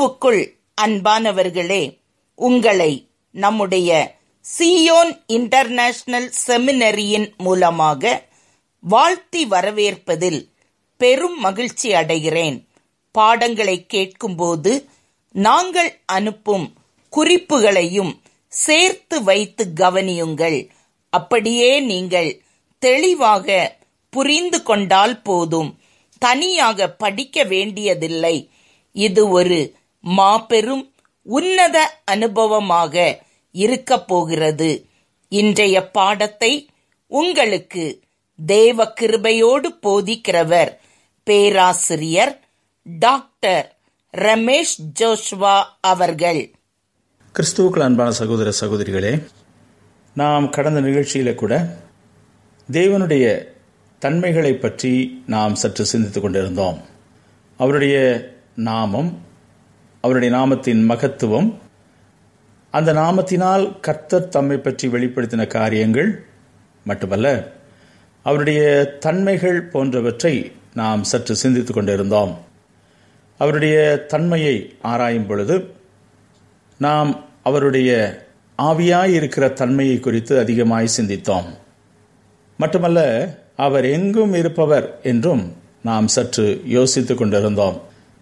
கிறிஸ்துவுக்குள் அன்பானவர்களே உங்களை நம்முடைய சியோன் இன்டர்நேஷனல் செமினரியின் மூலமாக வாழ்த்தி வரவேற்பதில் பெரும் மகிழ்ச்சி அடைகிறேன் பாடங்களை கேட்கும்போது நாங்கள் அனுப்பும் குறிப்புகளையும் சேர்த்து வைத்து கவனியுங்கள் அப்படியே நீங்கள் தெளிவாக புரிந்து கொண்டால் போதும் தனியாக படிக்க வேண்டியதில்லை இது ஒரு மாபெரும் உன்னத அனுபவமாக இருக்கப் போகிறது இன்றைய பாடத்தை உங்களுக்கு தேவ கிருபையோடு போதிக்கிறவர் பேராசிரியர் டாக்டர் ரமேஷ் ஜோஷ்வா அவர்கள் கிறிஸ்துவுக்குள் அன்பான சகோதர சகோதரிகளே நாம் கடந்த நிகழ்ச்சியில கூட தேவனுடைய தன்மைகளை பற்றி நாம் சற்று சிந்தித்துக் கொண்டிருந்தோம் அவருடைய நாமம் அவருடைய நாமத்தின் மகத்துவம் அந்த நாமத்தினால் கர்த்தர் தம்மை பற்றி வெளிப்படுத்தின காரியங்கள் மட்டுமல்ல அவருடைய தன்மைகள் போன்றவற்றை நாம் சற்று சிந்தித்துக் கொண்டிருந்தோம் அவருடைய தன்மையை ஆராயும் பொழுது நாம் அவருடைய ஆவியாய் இருக்கிற தன்மையை குறித்து அதிகமாய் சிந்தித்தோம் மட்டுமல்ல அவர் எங்கும் இருப்பவர் என்றும் நாம் சற்று யோசித்துக் கொண்டிருந்தோம்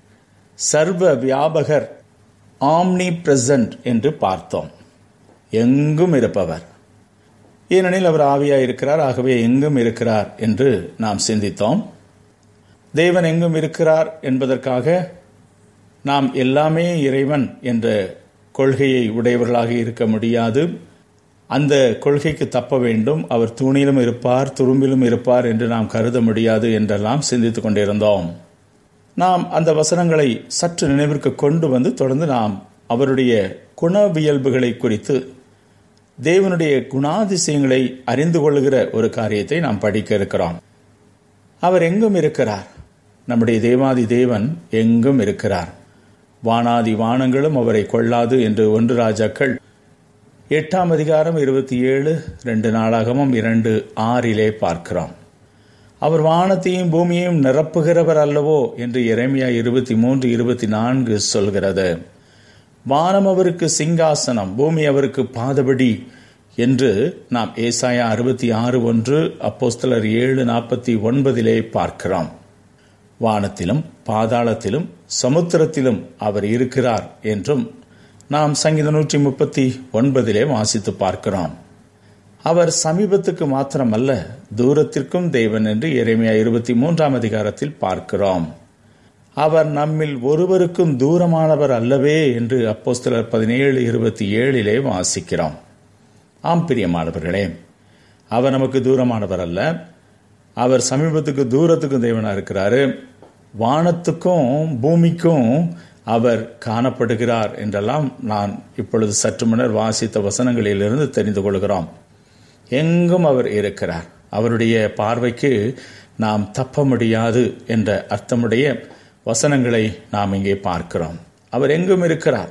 சர்வ வியாபகர் ஆம்னி பிரசன்ட் என்று பார்த்தோம் எங்கும் இருப்பவர் ஏனெனில் அவர் ஆவியாய் இருக்கிறார் ஆகவே எங்கும் இருக்கிறார் என்று நாம் சிந்தித்தோம் தேவன் எங்கும் இருக்கிறார் என்பதற்காக நாம் எல்லாமே இறைவன் என்ற கொள்கையை உடையவர்களாக இருக்க முடியாது அந்த கொள்கைக்கு தப்ப வேண்டும் அவர் தூணிலும் இருப்பார் துரும்பிலும் இருப்பார் என்று நாம் கருத முடியாது என்றெல்லாம் சிந்தித்துக் கொண்டிருந்தோம் நாம் அந்த வசனங்களை சற்று நினைவிற்கு கொண்டு வந்து தொடர்ந்து நாம் அவருடைய குணவியல்புகளை குறித்து தேவனுடைய குணாதிசயங்களை அறிந்து கொள்ளுகிற ஒரு காரியத்தை நாம் படிக்க இருக்கிறோம் அவர் எங்கும் இருக்கிறார் நம்முடைய தேவாதி தேவன் எங்கும் இருக்கிறார் வானாதி வானங்களும் அவரை கொள்ளாது என்று ஒன்று ராஜாக்கள் எட்டாம் அதிகாரம் இருபத்தி ஏழு ரெண்டு நாளாகவும் இரண்டு ஆறிலே பார்க்கிறோம் அவர் வானத்தையும் பூமியையும் நிரப்புகிறவர் அல்லவோ என்று இறைமையா இருபத்தி மூன்று இருபத்தி நான்கு சொல்கிறது வானம் அவருக்கு சிங்காசனம் பூமி அவருக்கு பாதபடி என்று நாம் ஏசாயா அறுபத்தி ஆறு ஒன்று அப்போஸ்தலர் ஏழு நாற்பத்தி ஒன்பதிலே பார்க்கிறோம் வானத்திலும் பாதாளத்திலும் சமுத்திரத்திலும் அவர் இருக்கிறார் என்றும் நாம் சங்கீத நூற்றி முப்பத்தி ஒன்பதிலே வாசித்து பார்க்கிறோம் அவர் சமீபத்துக்கு மாத்திரமல்ல தூரத்திற்கும் தேவன் என்று இறைமையா இருபத்தி மூன்றாம் அதிகாரத்தில் பார்க்கிறோம் அவர் நம்மில் ஒருவருக்கும் தூரமானவர் அல்லவே என்று அப்போஸ்தலர் பதினேழு இருபத்தி ஏழிலே வாசிக்கிறோம் ஆம் பிரியமானவர்களே அவர் நமக்கு தூரமானவர் அல்ல அவர் சமீபத்துக்கு தூரத்துக்கும் தேவனா இருக்கிறாரு வானத்துக்கும் பூமிக்கும் அவர் காணப்படுகிறார் என்றெல்லாம் நான் இப்பொழுது சற்று முன்னர் வாசித்த வசனங்களிலிருந்து தெரிந்து கொள்கிறோம் எங்கும் அவர் இருக்கிறார் அவருடைய பார்வைக்கு நாம் தப்ப முடியாது என்ற அர்த்தமுடைய வசனங்களை நாம் இங்கே பார்க்கிறோம் அவர் எங்கும் இருக்கிறார்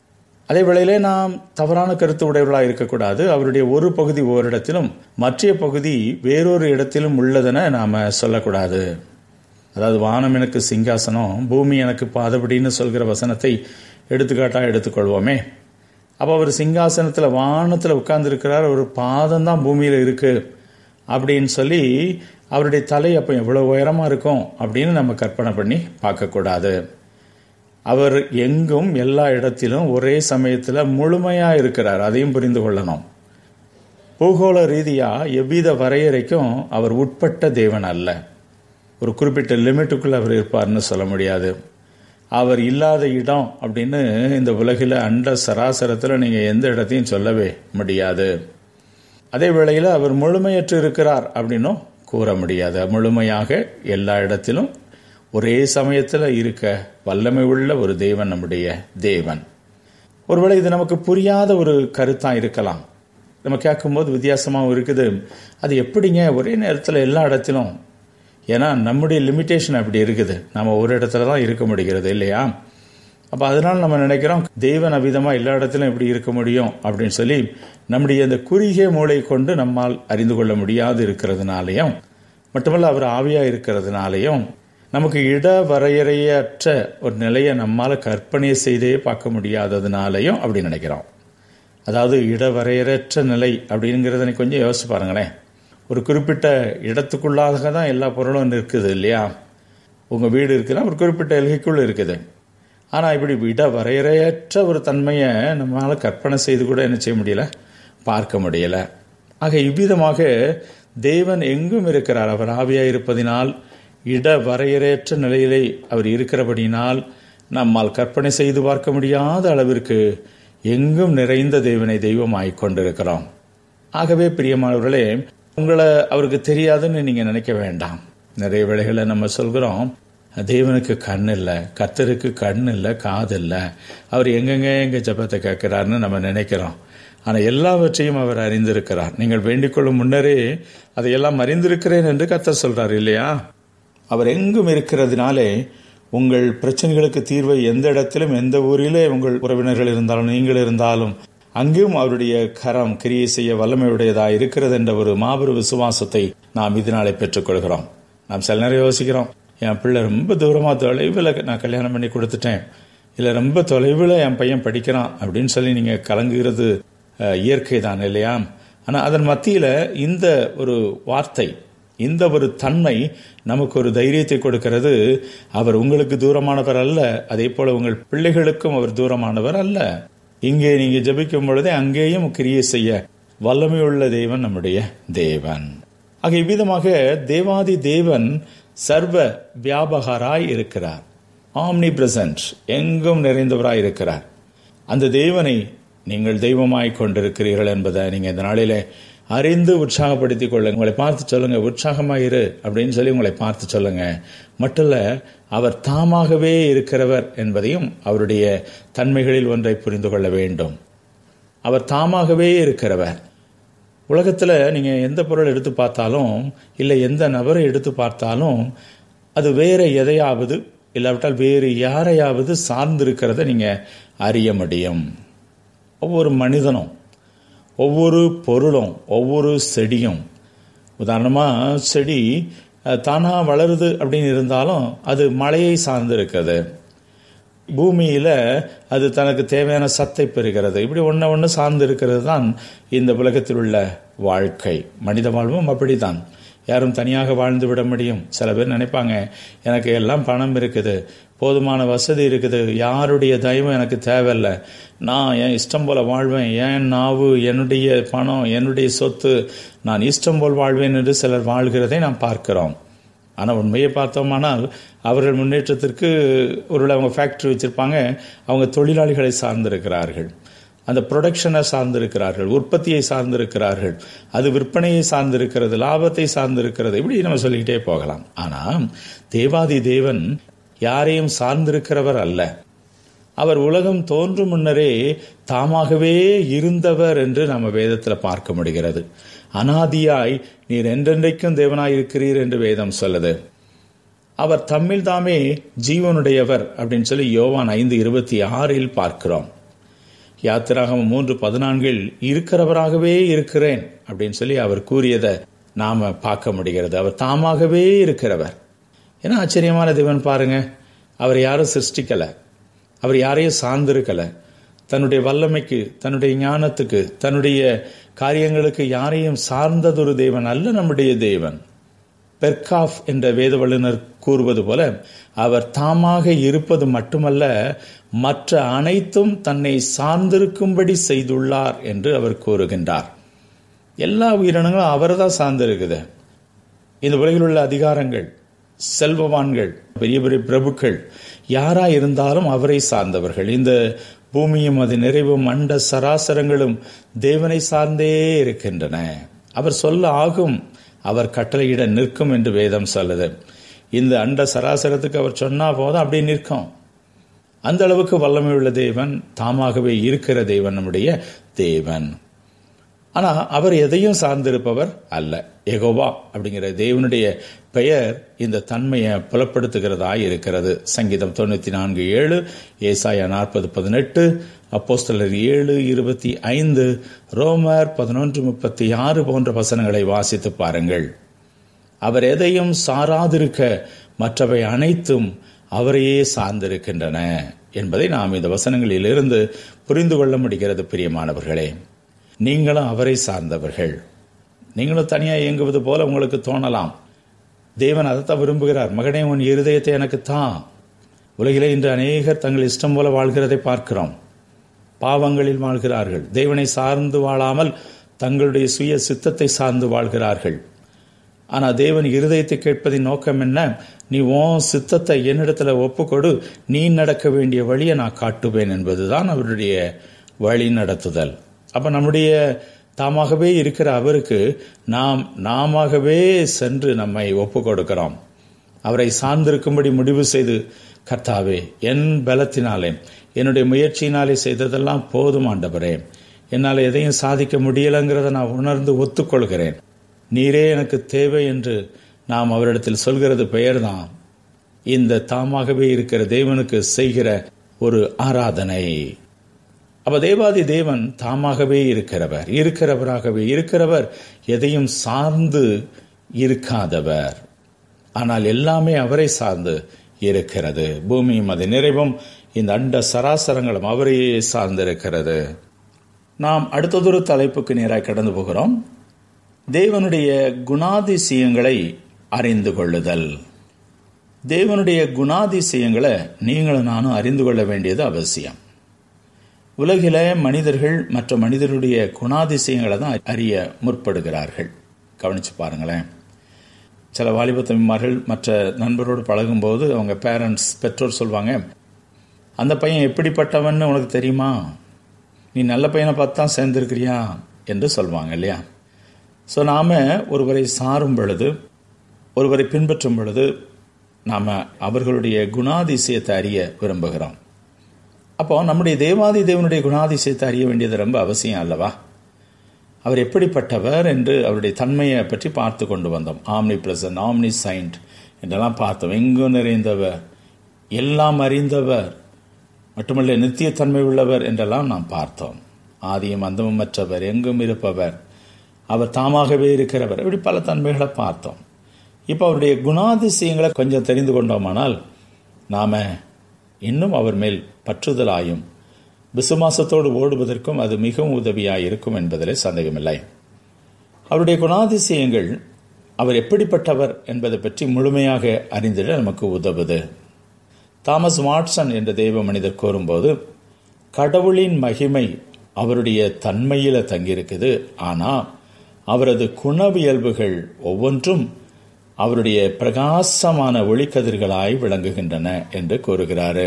அதே வேளையிலே நாம் தவறான கருத்து உடையவர்களாக இருக்கக்கூடாது அவருடைய ஒரு பகுதி ஓரிடத்திலும் மற்ற பகுதி வேறொரு இடத்திலும் உள்ளதென நாம சொல்லக்கூடாது அதாவது வானம் எனக்கு சிங்காசனம் பூமி எனக்கு பாதபடின்னு சொல்கிற வசனத்தை எடுத்துக்காட்டா எடுத்துக்கொள்வோமே அப்போ அவர் சிங்காசனத்தில் வானத்தில் உட்கார்ந்துருக்கிறார் ஒரு பாதம் தான் பூமியில் இருக்கு அப்படின்னு சொல்லி அவருடைய தலை அப்போ எவ்வளோ உயரமாக இருக்கும் அப்படின்னு நம்ம கற்பனை பண்ணி பார்க்கக்கூடாது அவர் எங்கும் எல்லா இடத்திலும் ஒரே சமயத்தில் முழுமையாக இருக்கிறார் அதையும் புரிந்து கொள்ளணும் பூகோள ரீதியாக எவ்வித வரையறைக்கும் அவர் உட்பட்ட தேவன் அல்ல ஒரு குறிப்பிட்ட லிமிட்டுக்குள்ள அவர் இருப்பார்னு சொல்ல முடியாது அவர் இல்லாத இடம் அப்படின்னு இந்த உலகில் அண்ட சராசரத்தில் நீங்கள் எந்த இடத்தையும் சொல்லவே முடியாது அதே வேளையில் அவர் முழுமையற்று இருக்கிறார் அப்படின்னும் கூற முடியாது முழுமையாக எல்லா இடத்திலும் ஒரே சமயத்தில் இருக்க வல்லமை உள்ள ஒரு தேவன் நம்முடைய தேவன் ஒருவேளை இது நமக்கு புரியாத ஒரு கருத்தாக இருக்கலாம் நம்ம கேட்கும்போது வித்தியாசமாகவும் இருக்குது அது எப்படிங்க ஒரே நேரத்தில் எல்லா இடத்திலும் ஏன்னா நம்முடைய லிமிட்டேஷன் அப்படி இருக்குது நம்ம ஒரு இடத்துல தான் இருக்க முடிகிறது இல்லையா அப்போ அதனால் நம்ம நினைக்கிறோம் தெய்வன் அவிதமாக எல்லா இடத்திலும் எப்படி இருக்க முடியும் அப்படின்னு சொல்லி நம்முடைய அந்த குறுகிய மூளை கொண்டு நம்மால் அறிந்து கொள்ள முடியாது இருக்கிறதுனாலையும் மட்டுமல்ல அவர் ஆவியாக இருக்கிறதுனாலையும் நமக்கு இட வரையறையற்ற ஒரு நிலையை நம்மால கற்பனை செய்தே பார்க்க முடியாததுனாலையும் அப்படி நினைக்கிறோம் அதாவது இட வரையறையற்ற நிலை அப்படிங்கிறத கொஞ்சம் யோசிச்சு பாருங்களேன் ஒரு குறிப்பிட்ட இடத்துக்குள்ளாக தான் எல்லா பொருளும் இருக்குது இல்லையா உங்கள் வீடு இருக்குன்னா ஒரு குறிப்பிட்ட எல்கைக்குள்ள இருக்குது ஆனால் இப்படி இட வரையறையற்ற ஒரு தன்மையை நம்மளால் கற்பனை செய்து கூட என்ன செய்ய முடியல பார்க்க முடியல ஆக இவ்விதமாக தேவன் எங்கும் இருக்கிறார் அவர் ஆவியாக இருப்பதினால் இட வரையறையற்ற நிலையிலே அவர் இருக்கிறபடினால் நம்மால் கற்பனை செய்து பார்க்க முடியாத அளவிற்கு எங்கும் நிறைந்த தேவனை தெய்வமாய் கொண்டிருக்கிறோம் ஆகவே பிரியமானவர்களே உங்களை அவருக்கு தெரியாதுன்னு நீங்க நினைக்க வேண்டாம் நிறைய வேளைகளை நம்ம சொல்கிறோம் தேவனுக்கு கண் இல்லை கத்தருக்கு கண் இல்லை காது இல்லை அவர் எங்கெங்க எங்க ஜபத்தை கேட்கிறாருன்னு நம்ம நினைக்கிறோம் ஆனால் எல்லாவற்றையும் அவர் அறிந்திருக்கிறார் நீங்கள் வேண்டிக்கொள்ளும் முன்னரே அதையெல்லாம் அறிந்திருக்கிறேன் என்று கத்தர் சொல்றார் இல்லையா அவர் எங்கும் இருக்கிறதுனாலே உங்கள் பிரச்சனைகளுக்கு தீர்வை எந்த இடத்திலும் எந்த ஊரிலே உங்கள் உறவினர்கள் இருந்தாலும் நீங்கள் இருந்தாலும் அங்கேயும் அவருடைய கரம் கிரியை செய்ய வல்லமையுடையதாக இருக்கிறது என்ற ஒரு மாபெரும் விசுவாசத்தை நாம் இதனாலே பெற்றுக்கொள்கிறோம் நாம் சில நேரம் யோசிக்கிறோம் என் பிள்ளை ரொம்ப தூரமாக தொலைவில் நான் கல்யாணம் பண்ணி கொடுத்துட்டேன் இல்லை ரொம்ப தொலைவில் என் பையன் படிக்கிறான் அப்படின்னு சொல்லி நீங்கள் கலங்குகிறது இயற்கை தான் இல்லையா ஆனால் அதன் மத்தியில் இந்த ஒரு வார்த்தை இந்த ஒரு தன்மை நமக்கு ஒரு தைரியத்தை கொடுக்கிறது அவர் உங்களுக்கு தூரமானவர் அல்ல அதே போல உங்கள் பிள்ளைகளுக்கும் அவர் தூரமானவர் அல்ல இங்கே நீங்க ஜபிக்கும் பொழுதே அங்கேயும் கிரியை செய்ய வல்லமையுள்ள தேவன் நம்முடைய தேவன் ஆக இவ்விதமாக தேவாதி தேவன் சர்வ வியாபகாராய் இருக்கிறார் ஆம்னி பிரசன்ட் எங்கும் நிறைந்தவராய் இருக்கிறார் அந்த தேவனை நீங்கள் தெய்வமாய் கொண்டிருக்கிறீர்கள் என்பதை நீங்க இந்த நாளிலே அறிந்து உற்சாகப்படுத்திக் கொள்ளுங்க உங்களை பார்த்து சொல்லுங்க உற்சாகமாயிரு அப்படின்னு சொல்லி உங்களை பார்த்து சொல்லுங்க மட்டும் இல்ல அவர் தாமாகவே இருக்கிறவர் என்பதையும் அவருடைய தன்மைகளில் ஒன்றை புரிந்து கொள்ள வேண்டும் அவர் தாமாகவே இருக்கிறவர் உலகத்தில் நீங்கள் எந்த பொருள் எடுத்து பார்த்தாலும் இல்லை எந்த நபரை எடுத்து பார்த்தாலும் அது வேற எதையாவது இல்லாவிட்டால் வேறு யாரையாவது சார்ந்திருக்கிறத நீங்கள் அறிய முடியும் ஒவ்வொரு மனிதனும் ஒவ்வொரு பொருளும் ஒவ்வொரு செடியும் உதாரணமாக செடி தானாக வளருது அப்படின்னு இருந்தாலும் அது மழையை சார்ந்து இருக்குது பூமியில் அது தனக்கு தேவையான சத்தை பெறுகிறது இப்படி ஒன்று ஒன்று சார்ந்து இருக்கிறது தான் இந்த உலகத்தில் உள்ள வாழ்க்கை மனித வாழ்வும் அப்படித்தான் யாரும் தனியாக வாழ்ந்து விட முடியும் சில பேர் நினைப்பாங்க எனக்கு எல்லாம் பணம் இருக்குது போதுமான வசதி இருக்குது யாருடைய தயவும் எனக்கு தேவையில்லை நான் என் இஷ்டம் போல வாழ்வேன் என் நாவு என்னுடைய பணம் என்னுடைய சொத்து நான் இஷ்டம் போல் வாழ்வேன் என்று சிலர் வாழ்கிறதை நாம் பார்க்கிறோம் ஆனால் உண்மையை பார்த்தோமானால் அவர்கள் முன்னேற்றத்திற்கு ஒருவேளை அவங்க ஃபேக்ட்ரி வச்சுருப்பாங்க அவங்க தொழிலாளிகளை சார்ந்திருக்கிறார்கள் அந்த ப்ரொடக்ஷனை சார்ந்திருக்கிறார்கள் உற்பத்தியை சார்ந்திருக்கிறார்கள் அது விற்பனையை சார்ந்திருக்கிறது லாபத்தை சார்ந்திருக்கிறது இப்படி நம்ம சொல்லிக்கிட்டே போகலாம் ஆனால் தேவாதி தேவன் யாரையும் சார்ந்திருக்கிறவர் அல்ல அவர் உலகம் தோன்றும் முன்னரே தாமாகவே இருந்தவர் என்று நம்ம வேதத்தில் பார்க்க முடிகிறது அனாதியாய் நீர் என்றென்றைக்கும் தேவனாய் இருக்கிறீர் என்று வேதம் சொல்லுது அவர் தம்மில் தாமே ஜீவனுடையவர் அப்படின்னு சொல்லி யோவான் ஐந்து இருபத்தி ஆறில் பார்க்கிறோம் யாத்திராகம் மூன்று பதினான்கில் இருக்கிறவராகவே இருக்கிறேன் அப்படின்னு சொல்லி அவர் கூறியதை நாம பார்க்க முடிகிறது அவர் தாமாகவே இருக்கிறவர் ஏன்னா ஆச்சரியமான தேவன் பாருங்க அவர் யாரும் சிருஷ்டிக்கல அவர் யாரையும் சார்ந்திருக்கல தன்னுடைய வல்லமைக்கு தன்னுடைய ஞானத்துக்கு தன்னுடைய காரியங்களுக்கு யாரையும் சார்ந்ததொரு தேவன் அல்ல நம்முடைய தேவன் பெர்காஃப் என்ற வேத வல்லுநர் கூறுவது போல அவர் தாமாக இருப்பது மட்டுமல்ல மற்ற அனைத்தும் தன்னை சார்ந்திருக்கும்படி செய்துள்ளார் என்று அவர் கூறுகின்றார் எல்லா உயிரினங்களும் அவரை தான் சார்ந்திருக்குது இந்த உலகில் உள்ள அதிகாரங்கள் செல்வவான்கள் பெரிய பெரிய பிரபுக்கள் யாரா இருந்தாலும் அவரை சார்ந்தவர்கள் இந்த பூமியும் அது நிறைவும் அண்ட சராசரங்களும் தேவனை சார்ந்தே இருக்கின்றன அவர் சொல்ல ஆகும் அவர் கட்டளையிட நிற்கும் என்று வேதம் சொல்லுது இந்த அண்ட சராசரத்துக்கு அவர் சொன்னா போதும் அப்படியே நிற்கும் அந்த அளவுக்கு வல்லமை உள்ள தேவன் தாமாகவே இருக்கிற தேவன் நம்முடைய தேவன் ஆனா அவர் எதையும் சார்ந்திருப்பவர் அல்ல எகோவா அப்படிங்கிற தேவனுடைய பெயர் இந்த தன்மையை புலப்படுத்துகிறதா இருக்கிறது சங்கீதம் தொண்ணூத்தி நான்கு ஏழு ஏசாயா நாற்பது பதினெட்டு அப்போஸ்தலர் ஏழு இருபத்தி ஐந்து ரோமர் பதினொன்று முப்பத்தி ஆறு போன்ற வசனங்களை வாசித்து பாருங்கள் அவர் எதையும் சாராதிருக்க மற்றவை அனைத்தும் அவரையே சார்ந்திருக்கின்றன என்பதை நாம் இந்த வசனங்களிலிருந்து புரிந்து கொள்ள முடிகிறது பிரியமானவர்களே நீங்களும் அவரை சார்ந்தவர்கள் நீங்களும் தனியாக இயங்குவது போல உங்களுக்கு தோணலாம் தேவன் அதைத்தான் விரும்புகிறார் மகனே உன் இருதயத்தை எனக்கு தான் உலகிலே இன்று அநேகர் தங்கள் இஷ்டம் போல வாழ்கிறதை பார்க்கிறோம் பாவங்களில் வாழ்கிறார்கள் தேவனை சார்ந்து வாழாமல் தங்களுடைய சுய சித்தத்தை சார்ந்து வாழ்கிறார்கள் ஆனால் தேவன் இருதயத்தை கேட்பதின் நோக்கம் என்ன நீ உன் சித்தத்தை என்னிடத்துல ஒப்புக்கொடு நீ நடக்க வேண்டிய வழியை நான் காட்டுவேன் என்பதுதான் அவருடைய வழி நடத்துதல் அப்ப நம்முடைய தாமாகவே இருக்கிற அவருக்கு நாம் நாமவே சென்று நம்மை ஒப்பு கொடுக்கிறோம் அவரை சார்ந்திருக்கும்படி முடிவு செய்து கர்த்தாவே என் பலத்தினாலே என்னுடைய முயற்சியினாலே செய்ததெல்லாம் போதும் ஆண்டவரே என்னால் எதையும் சாதிக்க முடியலைங்கிறத நான் உணர்ந்து ஒத்துக்கொள்கிறேன் நீரே எனக்கு தேவை என்று நாம் அவரிடத்தில் சொல்கிறது பெயர்தான் இந்த தாமாகவே இருக்கிற தேவனுக்கு செய்கிற ஒரு ஆராதனை அப்ப தேவாதி தேவன் தாமாகவே இருக்கிறவர் இருக்கிறவராகவே இருக்கிறவர் எதையும் சார்ந்து இருக்காதவர் ஆனால் எல்லாமே அவரை சார்ந்து இருக்கிறது பூமியும் அது நிறைவும் இந்த அண்ட சராசரங்களும் அவரையே சார்ந்திருக்கிறது நாம் அடுத்ததொரு தலைப்புக்கு நேராக கடந்து போகிறோம் தேவனுடைய குணாதிசயங்களை அறிந்து கொள்ளுதல் தேவனுடைய குணாதிசயங்களை நீங்களும் நானும் அறிந்து கொள்ள வேண்டியது அவசியம் உலகில மனிதர்கள் மற்ற மனிதருடைய குணாதிசயங்களை தான் அறிய முற்படுகிறார்கள் கவனிச்சு பாருங்களேன் சில வாலிப தம்பிமார்கள் மற்ற நண்பரோடு பழகும்போது அவங்க பேரண்ட்ஸ் பெற்றோர் சொல்லுவாங்க அந்த பையன் எப்படிப்பட்டவன்னு உனக்கு தெரியுமா நீ நல்ல பையனை பார்த்து தான் சேர்ந்துருக்கிறியா என்று சொல்லுவாங்க இல்லையா ஸோ நாம் ஒருவரை சாரும் பொழுது ஒருவரை பின்பற்றும் பொழுது நாம் அவர்களுடைய குணாதிசயத்தை அறிய விரும்புகிறோம் அப்போ நம்முடைய தேவாதி தேவனுடைய குணாதிசயத்தை அறிய வேண்டியது ரொம்ப அவசியம் அல்லவா அவர் எப்படிப்பட்டவர் என்று அவருடைய தன்மையை பற்றி பார்த்து கொண்டு வந்தோம் ஆம்னி பிரசன்ட் ஆம்னி சைண்ட் என்றெல்லாம் பார்த்தோம் எங்கும் நிறைந்தவர் எல்லாம் அறிந்தவர் மட்டுமல்ல நித்தியத்தன்மை உள்ளவர் என்றெல்லாம் நாம் பார்த்தோம் ஆதியும் அந்தமும் மற்றவர் எங்கும் இருப்பவர் அவர் தாமாகவே இருக்கிறவர் இப்படி பல தன்மைகளை பார்த்தோம் இப்போ அவருடைய குணாதிசயங்களை கொஞ்சம் தெரிந்து கொண்டோமானால் நாம இன்னும் அவர் மேல் பற்றுதலாயும் விசுவாசத்தோடு ஓடுவதற்கும் அது மிகவும் உதவியாக இருக்கும் என்பதிலே சந்தேகமில்லை அவருடைய குணாதிசயங்கள் அவர் எப்படிப்பட்டவர் என்பதை பற்றி முழுமையாக அறிந்திட நமக்கு உதவுது தாமஸ் வாட்சன் என்ற தெய்வ மனிதர் கூறும்போது கடவுளின் மகிமை அவருடைய தன்மையில தங்கியிருக்குது ஆனா அவரது குணவியல்புகள் ஒவ்வொன்றும் அவருடைய பிரகாசமான ஒளிக்கதிர்களாய் விளங்குகின்றன என்று கூறுகிறாரு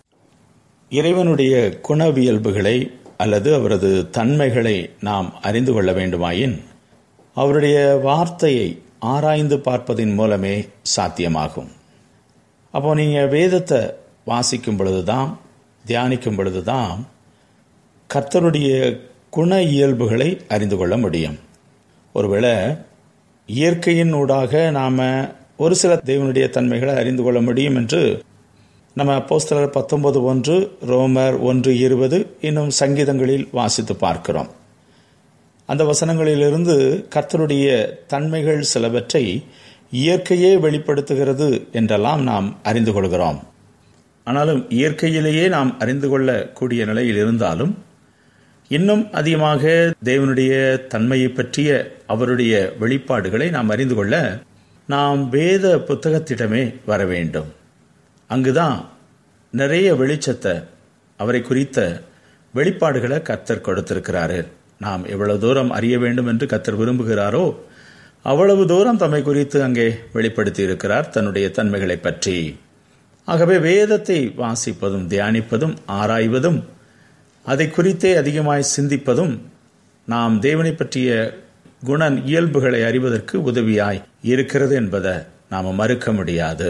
இறைவனுடைய குணவியல்புகளை அல்லது அவரது தன்மைகளை நாம் அறிந்து கொள்ள வேண்டுமாயின் அவருடைய வார்த்தையை ஆராய்ந்து பார்ப்பதின் மூலமே சாத்தியமாகும் அப்போ நீங்க வேதத்தை வாசிக்கும் பொழுதுதான் தியானிக்கும் பொழுதுதான் கர்த்தருடைய குண இயல்புகளை அறிந்து கொள்ள முடியும் ஒருவேளை இயற்கையின் ஊடாக நாம ஒரு சில தேவனுடைய தன்மைகளை அறிந்து கொள்ள முடியும் என்று நம்ம அப்போஸ்தலர் பத்தொன்பது ஒன்று ரோமர் ஒன்று இருபது இன்னும் சங்கீதங்களில் வாசித்து பார்க்கிறோம் அந்த வசனங்களிலிருந்து கர்த்தருடைய தன்மைகள் சிலவற்றை இயற்கையே வெளிப்படுத்துகிறது என்றெல்லாம் நாம் அறிந்து கொள்கிறோம் ஆனாலும் இயற்கையிலேயே நாம் அறிந்து கொள்ளக்கூடிய நிலையில் இருந்தாலும் இன்னும் அதிகமாக தேவனுடைய தன்மையை பற்றிய அவருடைய வெளிப்பாடுகளை நாம் அறிந்து கொள்ள நாம் வேத புத்தகத்திடமே வர வேண்டும் அங்குதான் நிறைய வெளிச்சத்தை அவரை குறித்த வெளிப்பாடுகளை கத்தர் கொடுத்திருக்கிறாரு நாம் எவ்வளவு தூரம் அறிய வேண்டும் என்று கத்தர் விரும்புகிறாரோ அவ்வளவு தூரம் தம்மை குறித்து அங்கே வெளிப்படுத்தி இருக்கிறார் தன்னுடைய தன்மைகளை பற்றி ஆகவே வேதத்தை வாசிப்பதும் தியானிப்பதும் ஆராய்வதும் அதை குறித்தே அதிகமாய் சிந்திப்பதும் நாம் தேவனை பற்றிய குணன் இயல்புகளை அறிவதற்கு உதவியாய் இருக்கிறது என்பதை நாம் மறுக்க முடியாது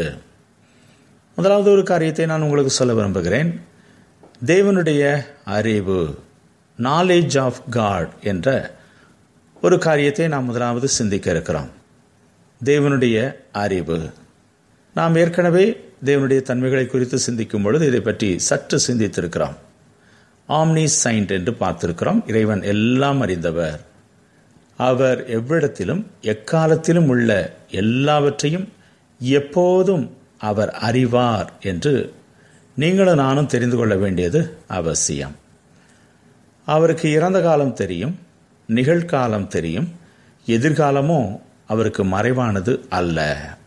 முதலாவது ஒரு காரியத்தை நான் உங்களுக்கு சொல்ல விரும்புகிறேன் தேவனுடைய அறிவு நாலேஜ் ஆஃப் காட் என்ற ஒரு காரியத்தை நாம் முதலாவது சிந்திக்க இருக்கிறோம் தேவனுடைய அறிவு நாம் ஏற்கனவே தேவனுடைய தன்மைகளை குறித்து சிந்திக்கும் பொழுது இதை பற்றி சற்று சிந்தித்திருக்கிறோம் ஆம்னி சைண்ட் என்று பார்த்திருக்கிறோம் இறைவன் எல்லாம் அறிந்தவர் அவர் எவ்விடத்திலும் எக்காலத்திலும் உள்ள எல்லாவற்றையும் எப்போதும் அவர் அறிவார் என்று நீங்களும் நானும் தெரிந்து கொள்ள வேண்டியது அவசியம் அவருக்கு இறந்த காலம் தெரியும் நிகழ்காலம் தெரியும் எதிர்காலமும் அவருக்கு மறைவானது அல்ல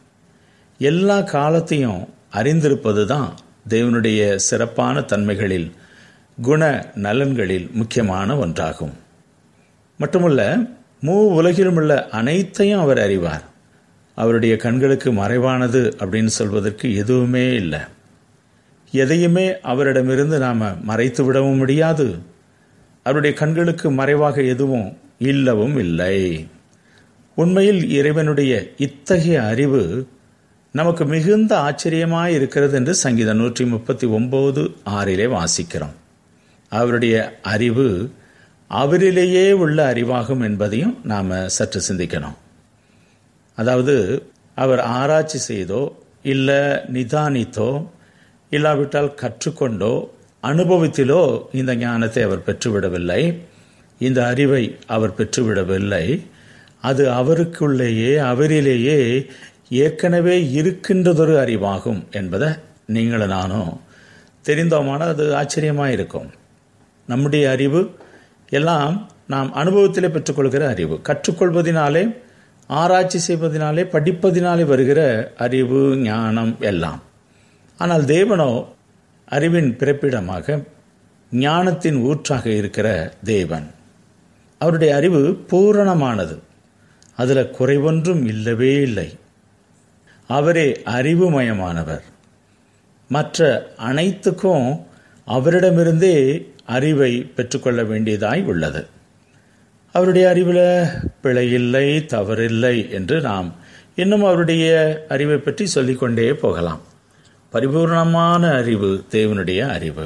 எல்லா காலத்தையும் அறிந்திருப்பது தான் தேவனுடைய சிறப்பான தன்மைகளில் குண நலன்களில் முக்கியமான ஒன்றாகும் மட்டுமல்ல மூ உலகிலும் உள்ள அனைத்தையும் அவர் அறிவார் அவருடைய கண்களுக்கு மறைவானது அப்படின்னு சொல்வதற்கு எதுவுமே இல்லை எதையுமே அவரிடமிருந்து நாம் மறைத்து விடவும் முடியாது அவருடைய கண்களுக்கு மறைவாக எதுவும் இல்லவும் இல்லை உண்மையில் இறைவனுடைய இத்தகைய அறிவு நமக்கு மிகுந்த ஆச்சரியமாய் இருக்கிறது என்று சங்கீதம் நூற்றி முப்பத்தி ஒன்பது ஆறிலே வாசிக்கிறோம் அவருடைய அறிவு அவரிலேயே உள்ள அறிவாகும் என்பதையும் நாம் சற்று சிந்திக்கணும் அதாவது அவர் ஆராய்ச்சி செய்தோ இல்லை நிதானித்தோ இல்லாவிட்டால் கற்றுக்கொண்டோ அனுபவத்திலோ இந்த ஞானத்தை அவர் பெற்றுவிடவில்லை இந்த அறிவை அவர் பெற்றுவிடவில்லை அது அவருக்குள்ளேயே அவரிலேயே ஏற்கனவே இருக்கின்றதொரு அறிவாகும் என்பதை நீங்களும் நானும் தெரிந்தோமான அது ஆச்சரியமாக இருக்கும் நம்முடைய அறிவு எல்லாம் நாம் அனுபவத்திலே பெற்றுக்கொள்கிற அறிவு கற்றுக்கொள்வதனாலே ஆராய்ச்சி செய்வதனாலே படிப்பதினாலே வருகிற அறிவு ஞானம் எல்லாம் ஆனால் தேவனோ அறிவின் பிறப்பிடமாக ஞானத்தின் ஊற்றாக இருக்கிற தேவன் அவருடைய அறிவு பூரணமானது அதில் குறைவொன்றும் இல்லவே இல்லை அவரே அறிவுமயமானவர் மற்ற அனைத்துக்கும் அவரிடமிருந்தே அறிவை பெற்றுக்கொள்ள வேண்டியதாய் உள்ளது அவருடைய அறிவில் பிழையில்லை தவறில்லை என்று நாம் இன்னும் அவருடைய அறிவை பற்றி சொல்லிக்கொண்டே போகலாம் பரிபூர்ணமான அறிவு தேவனுடைய அறிவு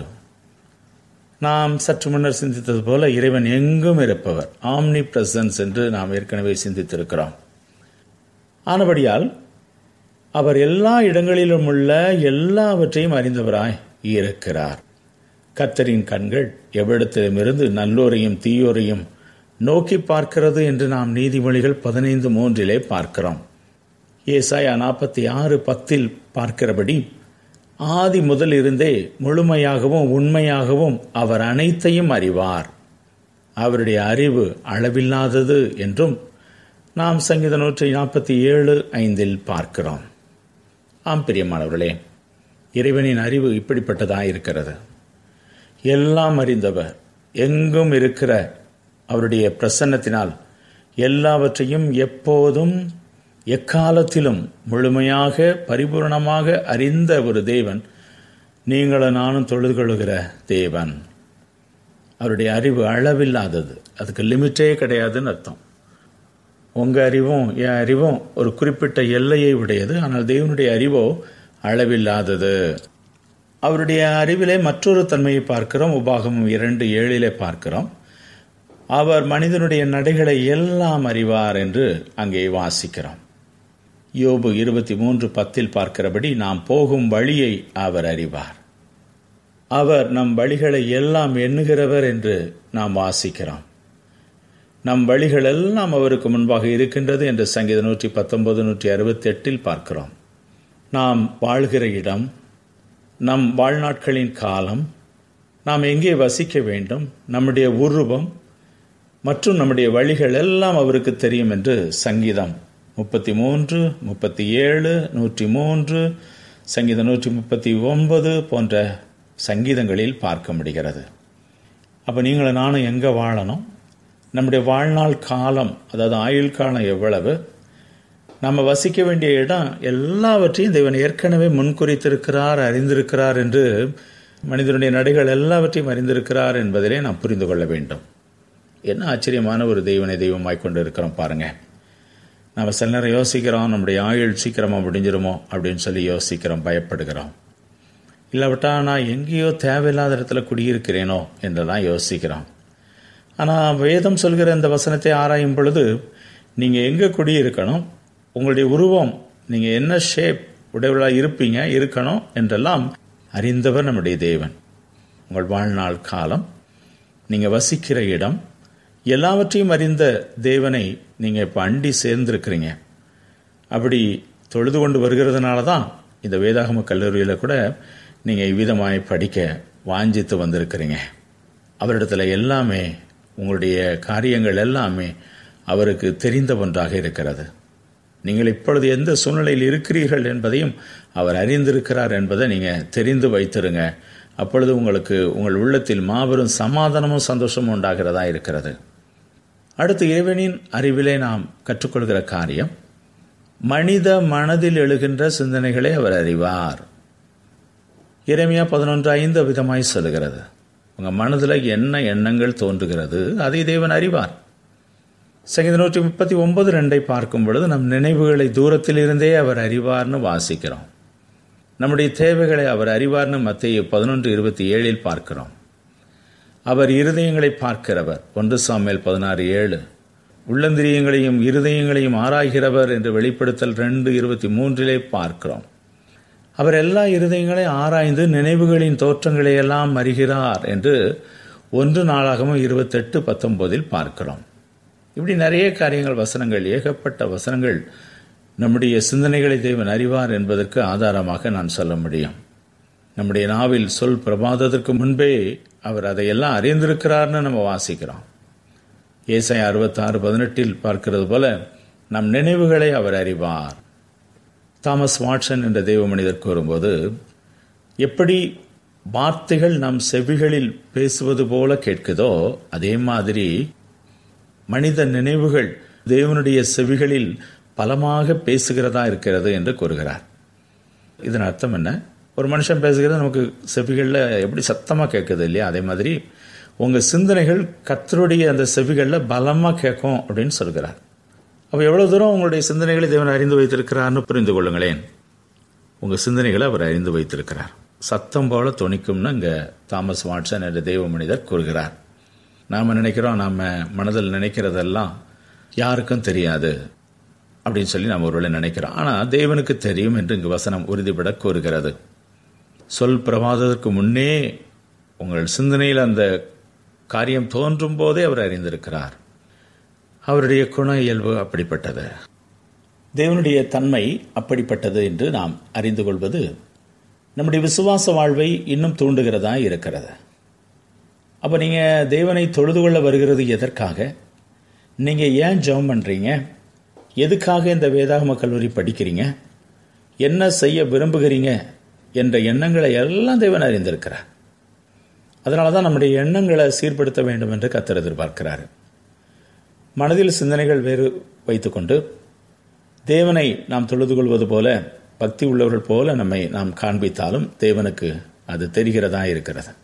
நாம் சற்று முன்னர் சிந்தித்தது போல இறைவன் எங்கும் இருப்பவர் ஆம்னி பிரசன்ஸ் என்று நாம் ஏற்கனவே சிந்தித்திருக்கிறோம் ஆனபடியால் அவர் எல்லா இடங்களிலும் உள்ள எல்லாவற்றையும் அறிந்தவராய் இருக்கிறார் கத்தரின் கண்கள் எவ்விடத்திலுமிருந்து நல்லோரையும் தீயோரையும் நோக்கி பார்க்கிறது என்று நாம் நீதிமொழிகள் பதினைந்து மூன்றிலே பார்க்கிறோம் ஏசாயா நாற்பத்தி ஆறு பத்தில் பார்க்கிறபடி ஆதி முதல் இருந்தே முழுமையாகவும் உண்மையாகவும் அவர் அனைத்தையும் அறிவார் அவருடைய அறிவு அளவில்லாதது என்றும் நாம் சங்கீத நூற்றி நாற்பத்தி ஏழு ஐந்தில் பார்க்கிறோம் ஆம் பிரியமானவர்களே இறைவனின் அறிவு இப்படிப்பட்டதாக இருக்கிறது எல்லாம் அறிந்தவர் எங்கும் இருக்கிற அவருடைய பிரசன்னத்தினால் எல்லாவற்றையும் எப்போதும் எக்காலத்திலும் முழுமையாக பரிபூர்ணமாக அறிந்த ஒரு தேவன் நீங்களும் நானும் தொழுது கொள்கிற தேவன் அவருடைய அறிவு அளவில்லாதது அதுக்கு லிமிட்டே கிடையாதுன்னு அர்த்தம் உங்கள் அறிவும் என் அறிவும் ஒரு குறிப்பிட்ட எல்லையை உடையது ஆனால் தேவனுடைய அறிவோ அளவில்லாதது அவருடைய அறிவிலே மற்றொரு தன்மையை பார்க்கிறோம் உபாகமும் இரண்டு ஏழிலே பார்க்கிறோம் அவர் மனிதனுடைய நடைகளை எல்லாம் அறிவார் என்று அங்கே வாசிக்கிறோம் யோபு இருபத்தி மூன்று பத்தில் பார்க்கிறபடி நாம் போகும் வழியை அவர் அறிவார் அவர் நம் வழிகளை எல்லாம் எண்ணுகிறவர் என்று நாம் வாசிக்கிறோம் நம் வழிகள் எல்லாம் அவருக்கு முன்பாக இருக்கின்றது என்று சங்கீத நூற்றி பத்தொன்பது நூற்றி அறுபத்தி எட்டில் பார்க்கிறோம் நாம் வாழ்கிற இடம் நம் வாழ்நாட்களின் காலம் நாம் எங்கே வசிக்க வேண்டும் நம்முடைய உருவம் மற்றும் நம்முடைய வழிகள் எல்லாம் அவருக்கு தெரியும் என்று சங்கீதம் முப்பத்தி மூன்று முப்பத்தி ஏழு நூற்றி மூன்று சங்கீதம் நூற்றி முப்பத்தி ஒன்பது போன்ற சங்கீதங்களில் பார்க்க முடிகிறது அப்போ நீங்களும் நானும் எங்கே வாழணும் நம்முடைய வாழ்நாள் காலம் அதாவது ஆயுள் காலம் எவ்வளவு நம்ம வசிக்க வேண்டிய இடம் எல்லாவற்றையும் தேவன் ஏற்கனவே முன்குறித்திருக்கிறார் அறிந்திருக்கிறார் என்று மனிதனுடைய நடைகள் எல்லாவற்றையும் அறிந்திருக்கிறார் என்பதிலே நாம் புரிந்து கொள்ள வேண்டும் என்ன ஆச்சரியமான ஒரு தெய்வனை தெய்வமாய் கொண்டு இருக்கிறோம் பாருங்க நம்ம சில நேரம் யோசிக்கிறோம் நம்முடைய ஆயுள் சீக்கிரமாக முடிஞ்சிருமோ அப்படின்னு சொல்லி யோசிக்கிறோம் பயப்படுகிறோம் இல்லாவிட்டா நான் எங்கேயோ தேவையில்லாத இடத்துல குடியிருக்கிறேனோ என்றெல்லாம் யோசிக்கிறோம் ஆனால் வேதம் சொல்கிற இந்த வசனத்தை ஆராயும் பொழுது நீங்கள் எங்கே குடியிருக்கணும் உங்களுடைய உருவம் நீங்கள் என்ன ஷேப் உடையவளாக இருப்பீங்க இருக்கணும் என்றெல்லாம் அறிந்தவர் நம்முடைய தேவன் உங்கள் வாழ்நாள் காலம் நீங்கள் வசிக்கிற இடம் எல்லாவற்றையும் அறிந்த தேவனை நீங்கள் இப்போ அண்டி சேர்ந்திருக்கிறீங்க அப்படி தொழுது கொண்டு வருகிறதுனால தான் இந்த வேதாகம கல்லூரியில் கூட நீங்கள் இவ்விதமாய் படிக்க வாஞ்சித்து வந்திருக்கிறீங்க அவரிடத்துல எல்லாமே உங்களுடைய காரியங்கள் எல்லாமே அவருக்கு தெரிந்த ஒன்றாக இருக்கிறது நீங்கள் இப்பொழுது எந்த சூழ்நிலையில் இருக்கிறீர்கள் என்பதையும் அவர் அறிந்திருக்கிறார் என்பதை நீங்கள் தெரிந்து வைத்திருங்க அப்பொழுது உங்களுக்கு உங்கள் உள்ளத்தில் மாபெரும் சமாதானமும் சந்தோஷமும் உண்டாகிறதா இருக்கிறது அடுத்து இறைவனின் அறிவிலே நாம் கற்றுக்கொள்கிற காரியம் மனித மனதில் எழுகின்ற சிந்தனைகளை அவர் அறிவார் இறைமையா பதினொன்று ஐந்து விதமாய் சொல்லுகிறது உங்கள் மனதில் என்ன எண்ணங்கள் தோன்றுகிறது அதை தேவன் அறிவார் சங்கீத நூற்றி முப்பத்தி ஒன்பது ரெண்டை பார்க்கும் பொழுது நம் நினைவுகளை தூரத்தில் இருந்தே அவர் அறிவார்னு வாசிக்கிறோம் நம்முடைய தேவைகளை அவர் அறிவார்னு மத்திய பதினொன்று இருபத்தி ஏழில் பார்க்கிறோம் அவர் இருதயங்களை பார்க்கிறவர் ஒன்று சாமியல் பதினாறு ஏழு உள்ளந்திரியங்களையும் இருதயங்களையும் ஆராய்கிறவர் என்று வெளிப்படுத்தல் ரெண்டு இருபத்தி மூன்றிலே பார்க்கிறோம் அவர் எல்லா இருதயங்களையும் ஆராய்ந்து நினைவுகளின் தோற்றங்களை எல்லாம் அறிகிறார் என்று ஒன்று நாளாகவும் இருபத்தெட்டு பத்தொன்பதில் பார்க்கிறோம் இப்படி நிறைய காரியங்கள் வசனங்கள் ஏகப்பட்ட வசனங்கள் நம்முடைய சிந்தனைகளை தேவன் அறிவார் என்பதற்கு ஆதாரமாக நான் சொல்ல முடியும் நம்முடைய நாவில் சொல் பிரபாதத்திற்கு முன்பே அவர் அதையெல்லாம் அறிந்திருக்கிறார்னு நம்ம வாசிக்கிறோம் ஏசை அறுபத்தாறு பதினெட்டில் பார்க்கிறது போல நம் நினைவுகளை அவர் அறிவார் தாமஸ் வாட்சன் என்ற தெய்வ மனிதர் கூறும்போது எப்படி வார்த்தைகள் நம் செவிகளில் பேசுவது போல கேட்குதோ அதே மாதிரி மனித நினைவுகள் தேவனுடைய செவிகளில் பலமாக பேசுகிறதா இருக்கிறது என்று கூறுகிறார் இதன் அர்த்தம் என்ன ஒரு மனுஷன் பேசுகிறது நமக்கு செவிகளில் எப்படி சத்தமாக கேட்குது இல்லையா அதே மாதிரி உங்கள் சிந்தனைகள் கத்தருடைய அந்த செவிகளில் பலமாக கேட்கும் அப்படின்னு சொல்கிறார் அப்போ எவ்வளோ தூரம் உங்களுடைய சிந்தனைகளை தேவன் அறிந்து வைத்திருக்கிறார்னு புரிந்து கொள்ளுங்களேன் உங்கள் சிந்தனைகளை அவர் அறிந்து வைத்திருக்கிறார் சத்தம் போல துணிக்கும்னு இங்கே தாமஸ் வாட்சன் என்ற தெய்வ மனிதர் கூறுகிறார் நாம் நினைக்கிறோம் நாம் மனதில் நினைக்கிறதெல்லாம் யாருக்கும் தெரியாது அப்படின்னு சொல்லி நாம் ஒருவேளை நினைக்கிறோம் ஆனால் தேவனுக்கு தெரியும் என்று இங்கு வசனம் உறுதிபட கூறுகிறது சொல் பிரமாதத்திற்கு முன்னே உங்கள் சிந்தனையில் அந்த காரியம் தோன்றும் போதே அவர் அறிந்திருக்கிறார் அவருடைய குண இயல்பு அப்படிப்பட்டது தேவனுடைய தன்மை அப்படிப்பட்டது என்று நாம் அறிந்து கொள்வது நம்முடைய விசுவாச வாழ்வை இன்னும் தூண்டுகிறதா இருக்கிறது அப்போ நீங்கள் தேவனை தொழுது கொள்ள வருகிறது எதற்காக நீங்கள் ஏன் ஜெபம் பண்ணுறீங்க எதுக்காக இந்த வேதாகம கல்லூரி படிக்கிறீங்க என்ன செய்ய விரும்புகிறீங்க என்ற எண்ணங்களை எல்லாம் தேவன் அறிந்திருக்கிறார் அதனால தான் நம்முடைய எண்ணங்களை சீர்படுத்த வேண்டும் என்று கத்தர் எதிர்பார்க்கிறார் மனதில் சிந்தனைகள் வேறு வைத்துக்கொண்டு தேவனை நாம் தொழுது கொள்வது போல பக்தி உள்ளவர்கள் போல நம்மை நாம் காண்பித்தாலும் தேவனுக்கு அது தெரிகிறதா இருக்கிறது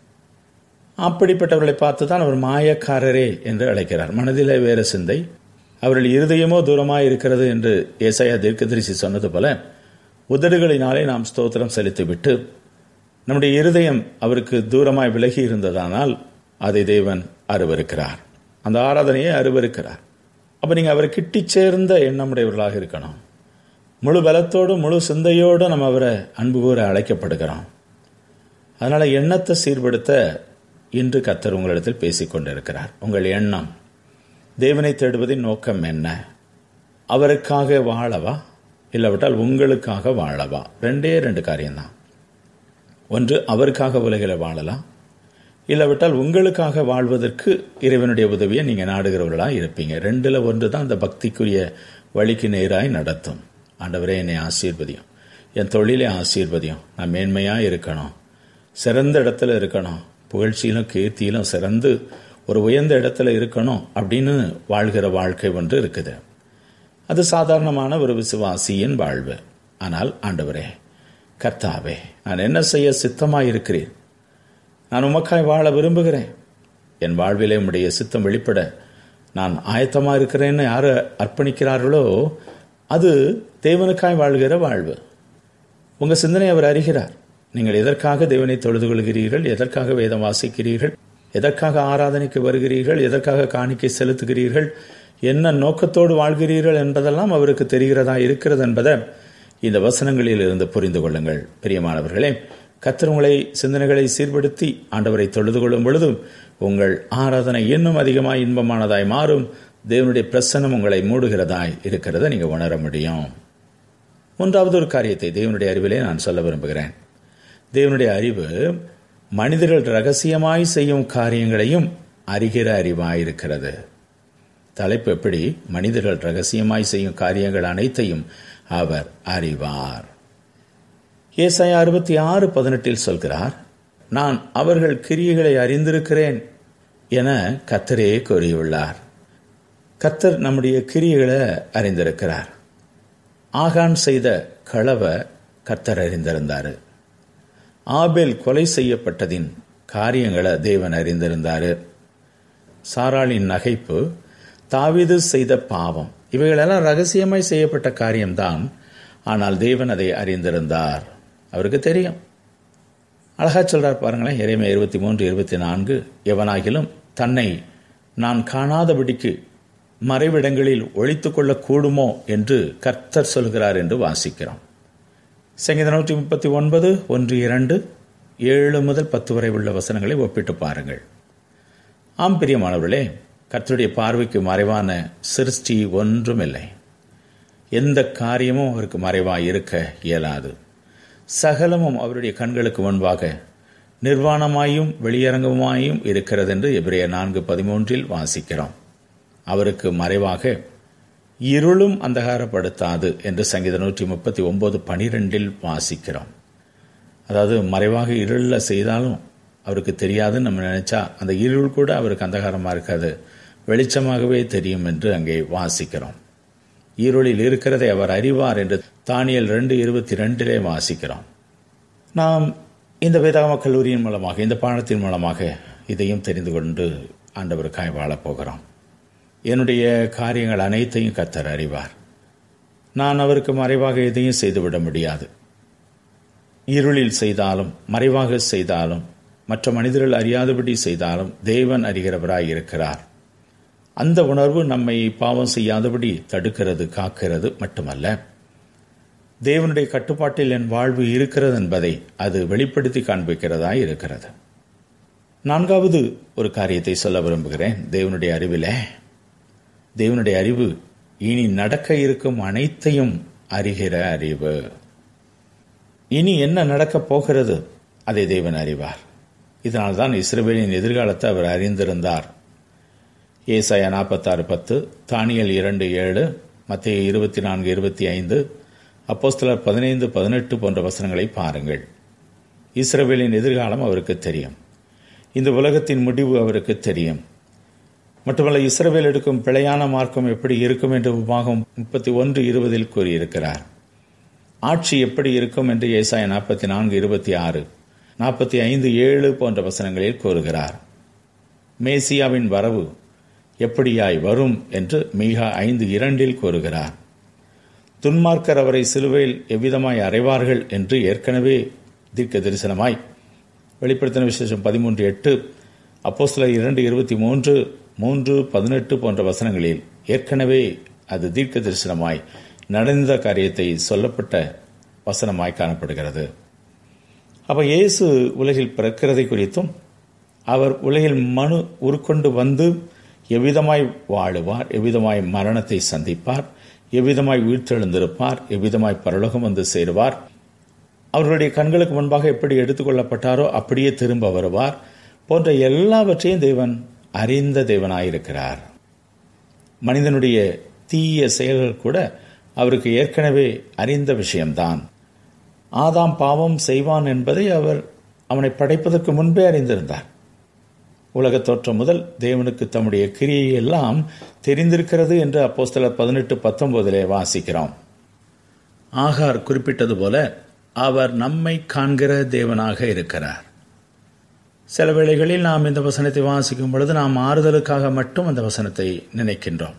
அப்படிப்பட்டவர்களை பார்த்து தான் அவர் மாயக்காரரே என்று அழைக்கிறார் மனதிலே வேறு சிந்தை அவர்கள் இருதயமோ தூரமாக இருக்கிறது என்று ஏசாயா தீர்க்கதரிசி சொன்னது போல உதடுகளினாலே நாம் ஸ்தோத்திரம் செலுத்திவிட்டு நம்முடைய இருதயம் அவருக்கு தூரமாய் விலகி இருந்ததானால் அதை தேவன் அருவருக்கிறார் அந்த ஆராதனையை அருவருக்கிறார் அப்போ நீங்கள் அவரை கிட்டி சேர்ந்த எண்ணமுடையவர்களாக இருக்கணும் முழு பலத்தோடு முழு சிந்தையோடு நம்ம அவரை அன்பு கூற அழைக்கப்படுகிறோம் அதனால் எண்ணத்தை சீர்படுத்த இன்று கத்தர் உங்களிடத்தில் பேசிக்கொண்டிருக்கிறார் உங்கள் எண்ணம் தேவனை தேடுவதின் நோக்கம் என்ன அவருக்காக வாழவா இல்லாவிட்டால் உங்களுக்காக வாழவா ரெண்டே ரெண்டு காரியம்தான் ஒன்று அவருக்காக உலகில் வாழலாம் இல்லாவிட்டால் உங்களுக்காக வாழ்வதற்கு இறைவனுடைய உதவியை நீங்கள் நாடுகிறவர்களாக இருப்பீங்க ரெண்டில் ஒன்று தான் அந்த பக்திக்குரிய வழிக்கு நேராய் நடத்தும் ஆண்டவரே என்னை ஆசீர்வதியும் என் தொழிலை ஆசீர்வதியும் நான் மேன்மையாக இருக்கணும் சிறந்த இடத்துல இருக்கணும் புகழ்ச்சியிலும் கீர்த்தியிலும் சிறந்து ஒரு உயர்ந்த இடத்துல இருக்கணும் அப்படின்னு வாழ்கிற வாழ்க்கை ஒன்று இருக்குது அது சாதாரணமான ஒரு விசுவாசியின் வாழ்வு ஆனால் ஆண்டவரே கர்த்தாவே நான் என்ன செய்ய சித்தமாக இருக்கிறேன் நான் உமக்காய் வாழ விரும்புகிறேன் என் வாழ்விலே உம்முடைய சித்தம் வெளிப்பட நான் ஆயத்தமாக இருக்கிறேன்னு யார் அர்ப்பணிக்கிறார்களோ அது தேவனுக்காய் வாழ்கிற வாழ்வு உங்கள் சிந்தனை அவர் அறிகிறார் நீங்கள் எதற்காக தேவனை தொழுது கொள்கிறீர்கள் எதற்காக வேதம் வாசிக்கிறீர்கள் எதற்காக ஆராதனைக்கு வருகிறீர்கள் எதற்காக காணிக்கை செலுத்துகிறீர்கள் என்ன நோக்கத்தோடு வாழ்கிறீர்கள் என்பதெல்லாம் அவருக்கு தெரிகிறதா இருக்கிறது என்பதை இந்த வசனங்களில் இருந்து புரிந்து கொள்ளுங்கள் பிரியமானவர்களே கத்தர் உங்களை சிந்தனைகளை சீர்படுத்தி ஆண்டவரை தொழுது கொள்ளும் பொழுதும் உங்கள் ஆராதனை இன்னும் அதிகமாய் இன்பமானதாய் மாறும் தேவனுடைய பிரசனம் உங்களை மூடுகிறதாய் இருக்கிறத நீங்க உணர முடியும் மூன்றாவது ஒரு காரியத்தை தேவனுடைய அறிவிலே நான் சொல்ல விரும்புகிறேன் தேவனுடைய அறிவு மனிதர்கள் ரகசியமாய் செய்யும் காரியங்களையும் அறிகிற அறிவாயிருக்கிறது தலைப்பு எப்படி மனிதர்கள் ரகசியமாய் செய்யும் காரியங்கள் அனைத்தையும் அவர் அறிவார் ஏசாயா அறுபத்தி ஆறு பதினெட்டில் சொல்கிறார் நான் அவர்கள் கிரியைகளை அறிந்திருக்கிறேன் என கத்தரே கூறியுள்ளார் கத்தர் நம்முடைய கிரியைகளை அறிந்திருக்கிறார் ஆகான் செய்த களவ கத்தர் அறிந்திருந்தார் ஆபேல் கொலை செய்யப்பட்டதின் காரியங்களை தேவன் அறிந்திருந்தார் சாராளின் நகைப்பு தாவிது செய்த பாவம் இவைகளெல்லாம் ரகசியமாய் செய்யப்பட்ட காரியம்தான் ஆனால் தேவன் அதை அறிந்திருந்தார் அவருக்கு தெரியும் அழகா சொல்றார் பாருங்களேன் இறைமை இருபத்தி மூன்று இருபத்தி நான்கு எவனாகிலும் தன்னை நான் காணாதபடிக்கு மறைவிடங்களில் ஒழித்துக் கொள்ள கூடுமோ என்று கர்த்தர் சொல்கிறார் என்று வாசிக்கிறோம் சங்கீத நூற்றி முப்பத்தி ஒன்பது ஒன்று இரண்டு ஏழு முதல் பத்து வரை உள்ள வசனங்களை ஒப்பிட்டு பாருங்கள் ஆம் பிரியமானவர்களே கர்த்தருடைய பார்வைக்கு மறைவான சிருஷ்டி ஒன்றுமில்லை எந்த காரியமும் அவருக்கு மறைவாய் இருக்க இயலாது சகலமும் அவருடைய கண்களுக்கு முன்பாக நிர்வாணமாயும் வெளியரங்கமாயும் இருக்கிறது என்று எபிரேய நான்கு பதிமூன்றில் வாசிக்கிறோம் அவருக்கு மறைவாக இருளும் அந்தகாரப்படுத்தாது என்று சங்கீத நூற்றி முப்பத்தி ஒன்பது பனிரெண்டில் வாசிக்கிறோம் அதாவது மறைவாக இருளில் செய்தாலும் அவருக்கு தெரியாதுன்னு நம்ம நினைச்சா அந்த இருள் கூட அவருக்கு அந்தகாரமாக இருக்காது வெளிச்சமாகவே தெரியும் என்று அங்கே வாசிக்கிறோம் ஈருளில் இருக்கிறதை அவர் அறிவார் என்று தானியல் ரெண்டு இருபத்தி ரெண்டிலே வாசிக்கிறோம் நாம் இந்த வேதாகம கல்லூரியின் மூலமாக இந்த பாடத்தின் மூலமாக இதையும் தெரிந்து கொண்டு ஆண்டவருக்காய் வாழப் போகிறோம் என்னுடைய காரியங்கள் அனைத்தையும் கத்தர் அறிவார் நான் அவருக்கு மறைவாக எதையும் செய்துவிட முடியாது இருளில் செய்தாலும் மறைவாக செய்தாலும் மற்ற மனிதர்கள் அறியாதபடி செய்தாலும் தேவன் அறிகிறவராய் இருக்கிறார் அந்த உணர்வு நம்மை பாவம் செய்யாதபடி தடுக்கிறது காக்கிறது மட்டுமல்ல தேவனுடைய கட்டுப்பாட்டில் என் வாழ்வு இருக்கிறது என்பதை அது வெளிப்படுத்தி காண்பிக்கிறதாய் இருக்கிறது நான்காவது ஒரு காரியத்தை சொல்ல விரும்புகிறேன் தேவனுடைய அறிவில தேவனுடைய அறிவு இனி நடக்க இருக்கும் அனைத்தையும் அறிகிற அறிவு இனி என்ன நடக்கப் போகிறது அதை தேவன் அறிவார் இதனால்தான் இஸ்ரேலின் எதிர்காலத்தை அவர் அறிந்திருந்தார் ஏசாயா நாற்பத்தாறு பத்து தானியல் இரண்டு ஏழு மத்திய இருபத்தி நான்கு இருபத்தி ஐந்து அப்போஸ்தலர் பதினைந்து பதினெட்டு போன்ற வசனங்களை பாருங்கள் இஸ்ரேலின் எதிர்காலம் அவருக்கு தெரியும் இந்த உலகத்தின் முடிவு அவருக்கு தெரியும் மட்டுமல்ல இஸ்ரவேல் எடுக்கும் பிழையான மார்க்கம் எப்படி இருக்கும் என்று உபாகம் முப்பத்தி ஒன்று இருபதில் கூறியிருக்கிறார் ஆட்சி எப்படி இருக்கும் என்று ஏசாய நாற்பத்தி நான்கு இருபத்தி ஆறு நாற்பத்தி ஐந்து ஏழு போன்ற வசனங்களில் கூறுகிறார் மேசியாவின் வரவு எப்படியாய் வரும் என்று மீகா ஐந்து இரண்டில் கூறுகிறார் துன்மார்க்கர் அவரை சிலுவையில் எவ்விதமாய் அறைவார்கள் என்று ஏற்கனவே தீர்க்க தரிசனமாய் வெளிப்படுத்தின விசேஷம் பதிமூன்று எட்டு அப்போ சில இரண்டு இருபத்தி மூன்று மூன்று பதினெட்டு போன்ற வசனங்களில் ஏற்கனவே அது தீர்க்க தரிசனமாய் நடந்த காரியத்தை சொல்லப்பட்ட வசனமாய் காணப்படுகிறது அப்ப இயேசு உலகில் பிறக்கிறதை குறித்தும் அவர் உலகில் மனு உருக்கொண்டு வந்து எவ்விதமாய் வாழுவார் எவ்விதமாய் மரணத்தை சந்திப்பார் எவ்விதமாய் உயிர்த்தெழுந்திருப்பார் எவ்விதமாய் பரலோகம் வந்து சேருவார் அவர்களுடைய கண்களுக்கு முன்பாக எப்படி எடுத்துக்கொள்ளப்பட்டாரோ அப்படியே திரும்ப வருவார் போன்ற எல்லாவற்றையும் தேவன் அறிந்த தேவனாயிருக்கிறார் மனிதனுடைய தீய செயல்கள் கூட அவருக்கு ஏற்கனவே அறிந்த விஷயம்தான் ஆதாம் பாவம் செய்வான் என்பதை அவர் அவனை படைப்பதற்கு முன்பே அறிந்திருந்தார் உலக தோற்றம் முதல் தேவனுக்கு தம்முடைய கிரியை எல்லாம் தெரிந்திருக்கிறது என்று அப்போஸ்தலர் பதினெட்டு பத்தொன்பதிலே வாசிக்கிறோம் ஆகார் குறிப்பிட்டது போல அவர் நம்மை காண்கிற தேவனாக இருக்கிறார் சில வேளைகளில் நாம் இந்த வசனத்தை வாசிக்கும் பொழுது நாம் ஆறுதலுக்காக மட்டும் அந்த வசனத்தை நினைக்கின்றோம்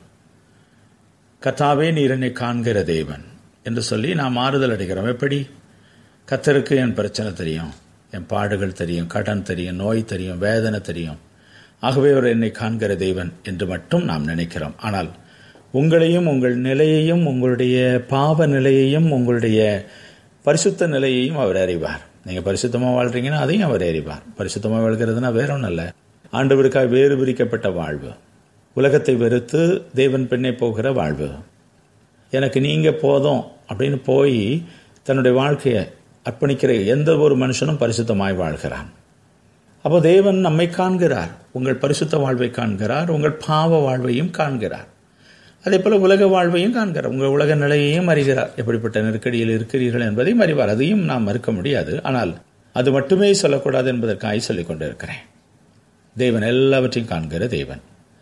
கத்தாவே நீர் என்னை காண்கிற தேவன் என்று சொல்லி நாம் ஆறுதல் அடைகிறோம் எப்படி கத்தருக்கு என் பிரச்சனை தெரியும் என் பாடுகள் தெரியும் கடன் தெரியும் நோய் தெரியும் வேதனை தெரியும் ஆகவே அவர் என்னை காண்கிற தேவன் என்று மட்டும் நாம் நினைக்கிறோம் ஆனால் உங்களையும் உங்கள் நிலையையும் உங்களுடைய பாவ நிலையையும் உங்களுடைய பரிசுத்த நிலையையும் அவர் அறிவார் நீங்க பரிசுத்தமா வாழ்றீங்கன்னா அதையும் அவர் அறிவார் பரிசுத்தமா வாழ்கிறதுனா வேற ஒன்றும் இல்லை ஆண்டவருக்காக வேறு பிரிக்கப்பட்ட வாழ்வு உலகத்தை வெறுத்து தேவன் பெண்ணை போகிற வாழ்வு எனக்கு நீங்க போதும் அப்படின்னு போய் தன்னுடைய வாழ்க்கையை அர்ப்பணிக்கிற எந்த ஒரு மனுஷனும் பரிசுத்தமாய் வாழ்கிறான் அப்போ தேவன் நம்மை காண்கிறார் உங்கள் பரிசுத்த வாழ்வை காண்கிறார் உங்கள் பாவ வாழ்வையும் காண்கிறார் அதே போல உலக வாழ்வையும் காண்கிறார் உங்கள் உலக நிலையையும் அறிகிறார் எப்படிப்பட்ட நெருக்கடியில் இருக்கிறீர்கள் என்பதையும் அறிவார் அதையும் நாம் மறுக்க முடியாது ஆனால் அது மட்டுமே சொல்லக்கூடாது என்பதற்காக சொல்லிக் கொண்டிருக்கிறேன் தேவன் எல்லாவற்றையும் காண்கிற தேவன்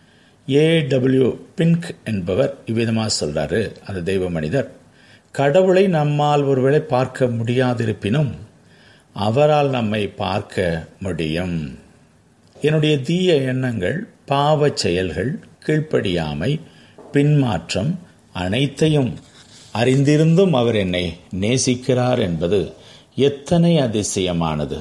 ஏ டபிள்யூ பின்க் என்பவர் இவ்விதமாக சொல்றாரு அந்த தெய்வ மனிதர் கடவுளை நம்மால் ஒருவேளை பார்க்க முடியாதிருப்பினும் அவரால் நம்மை பார்க்க முடியும் என்னுடைய தீய எண்ணங்கள் பாவச் செயல்கள் கீழ்ப்படியாமை பின்மாற்றம் அனைத்தையும் அறிந்திருந்தும் அவர் என்னை நேசிக்கிறார் என்பது எத்தனை அதிசயமானது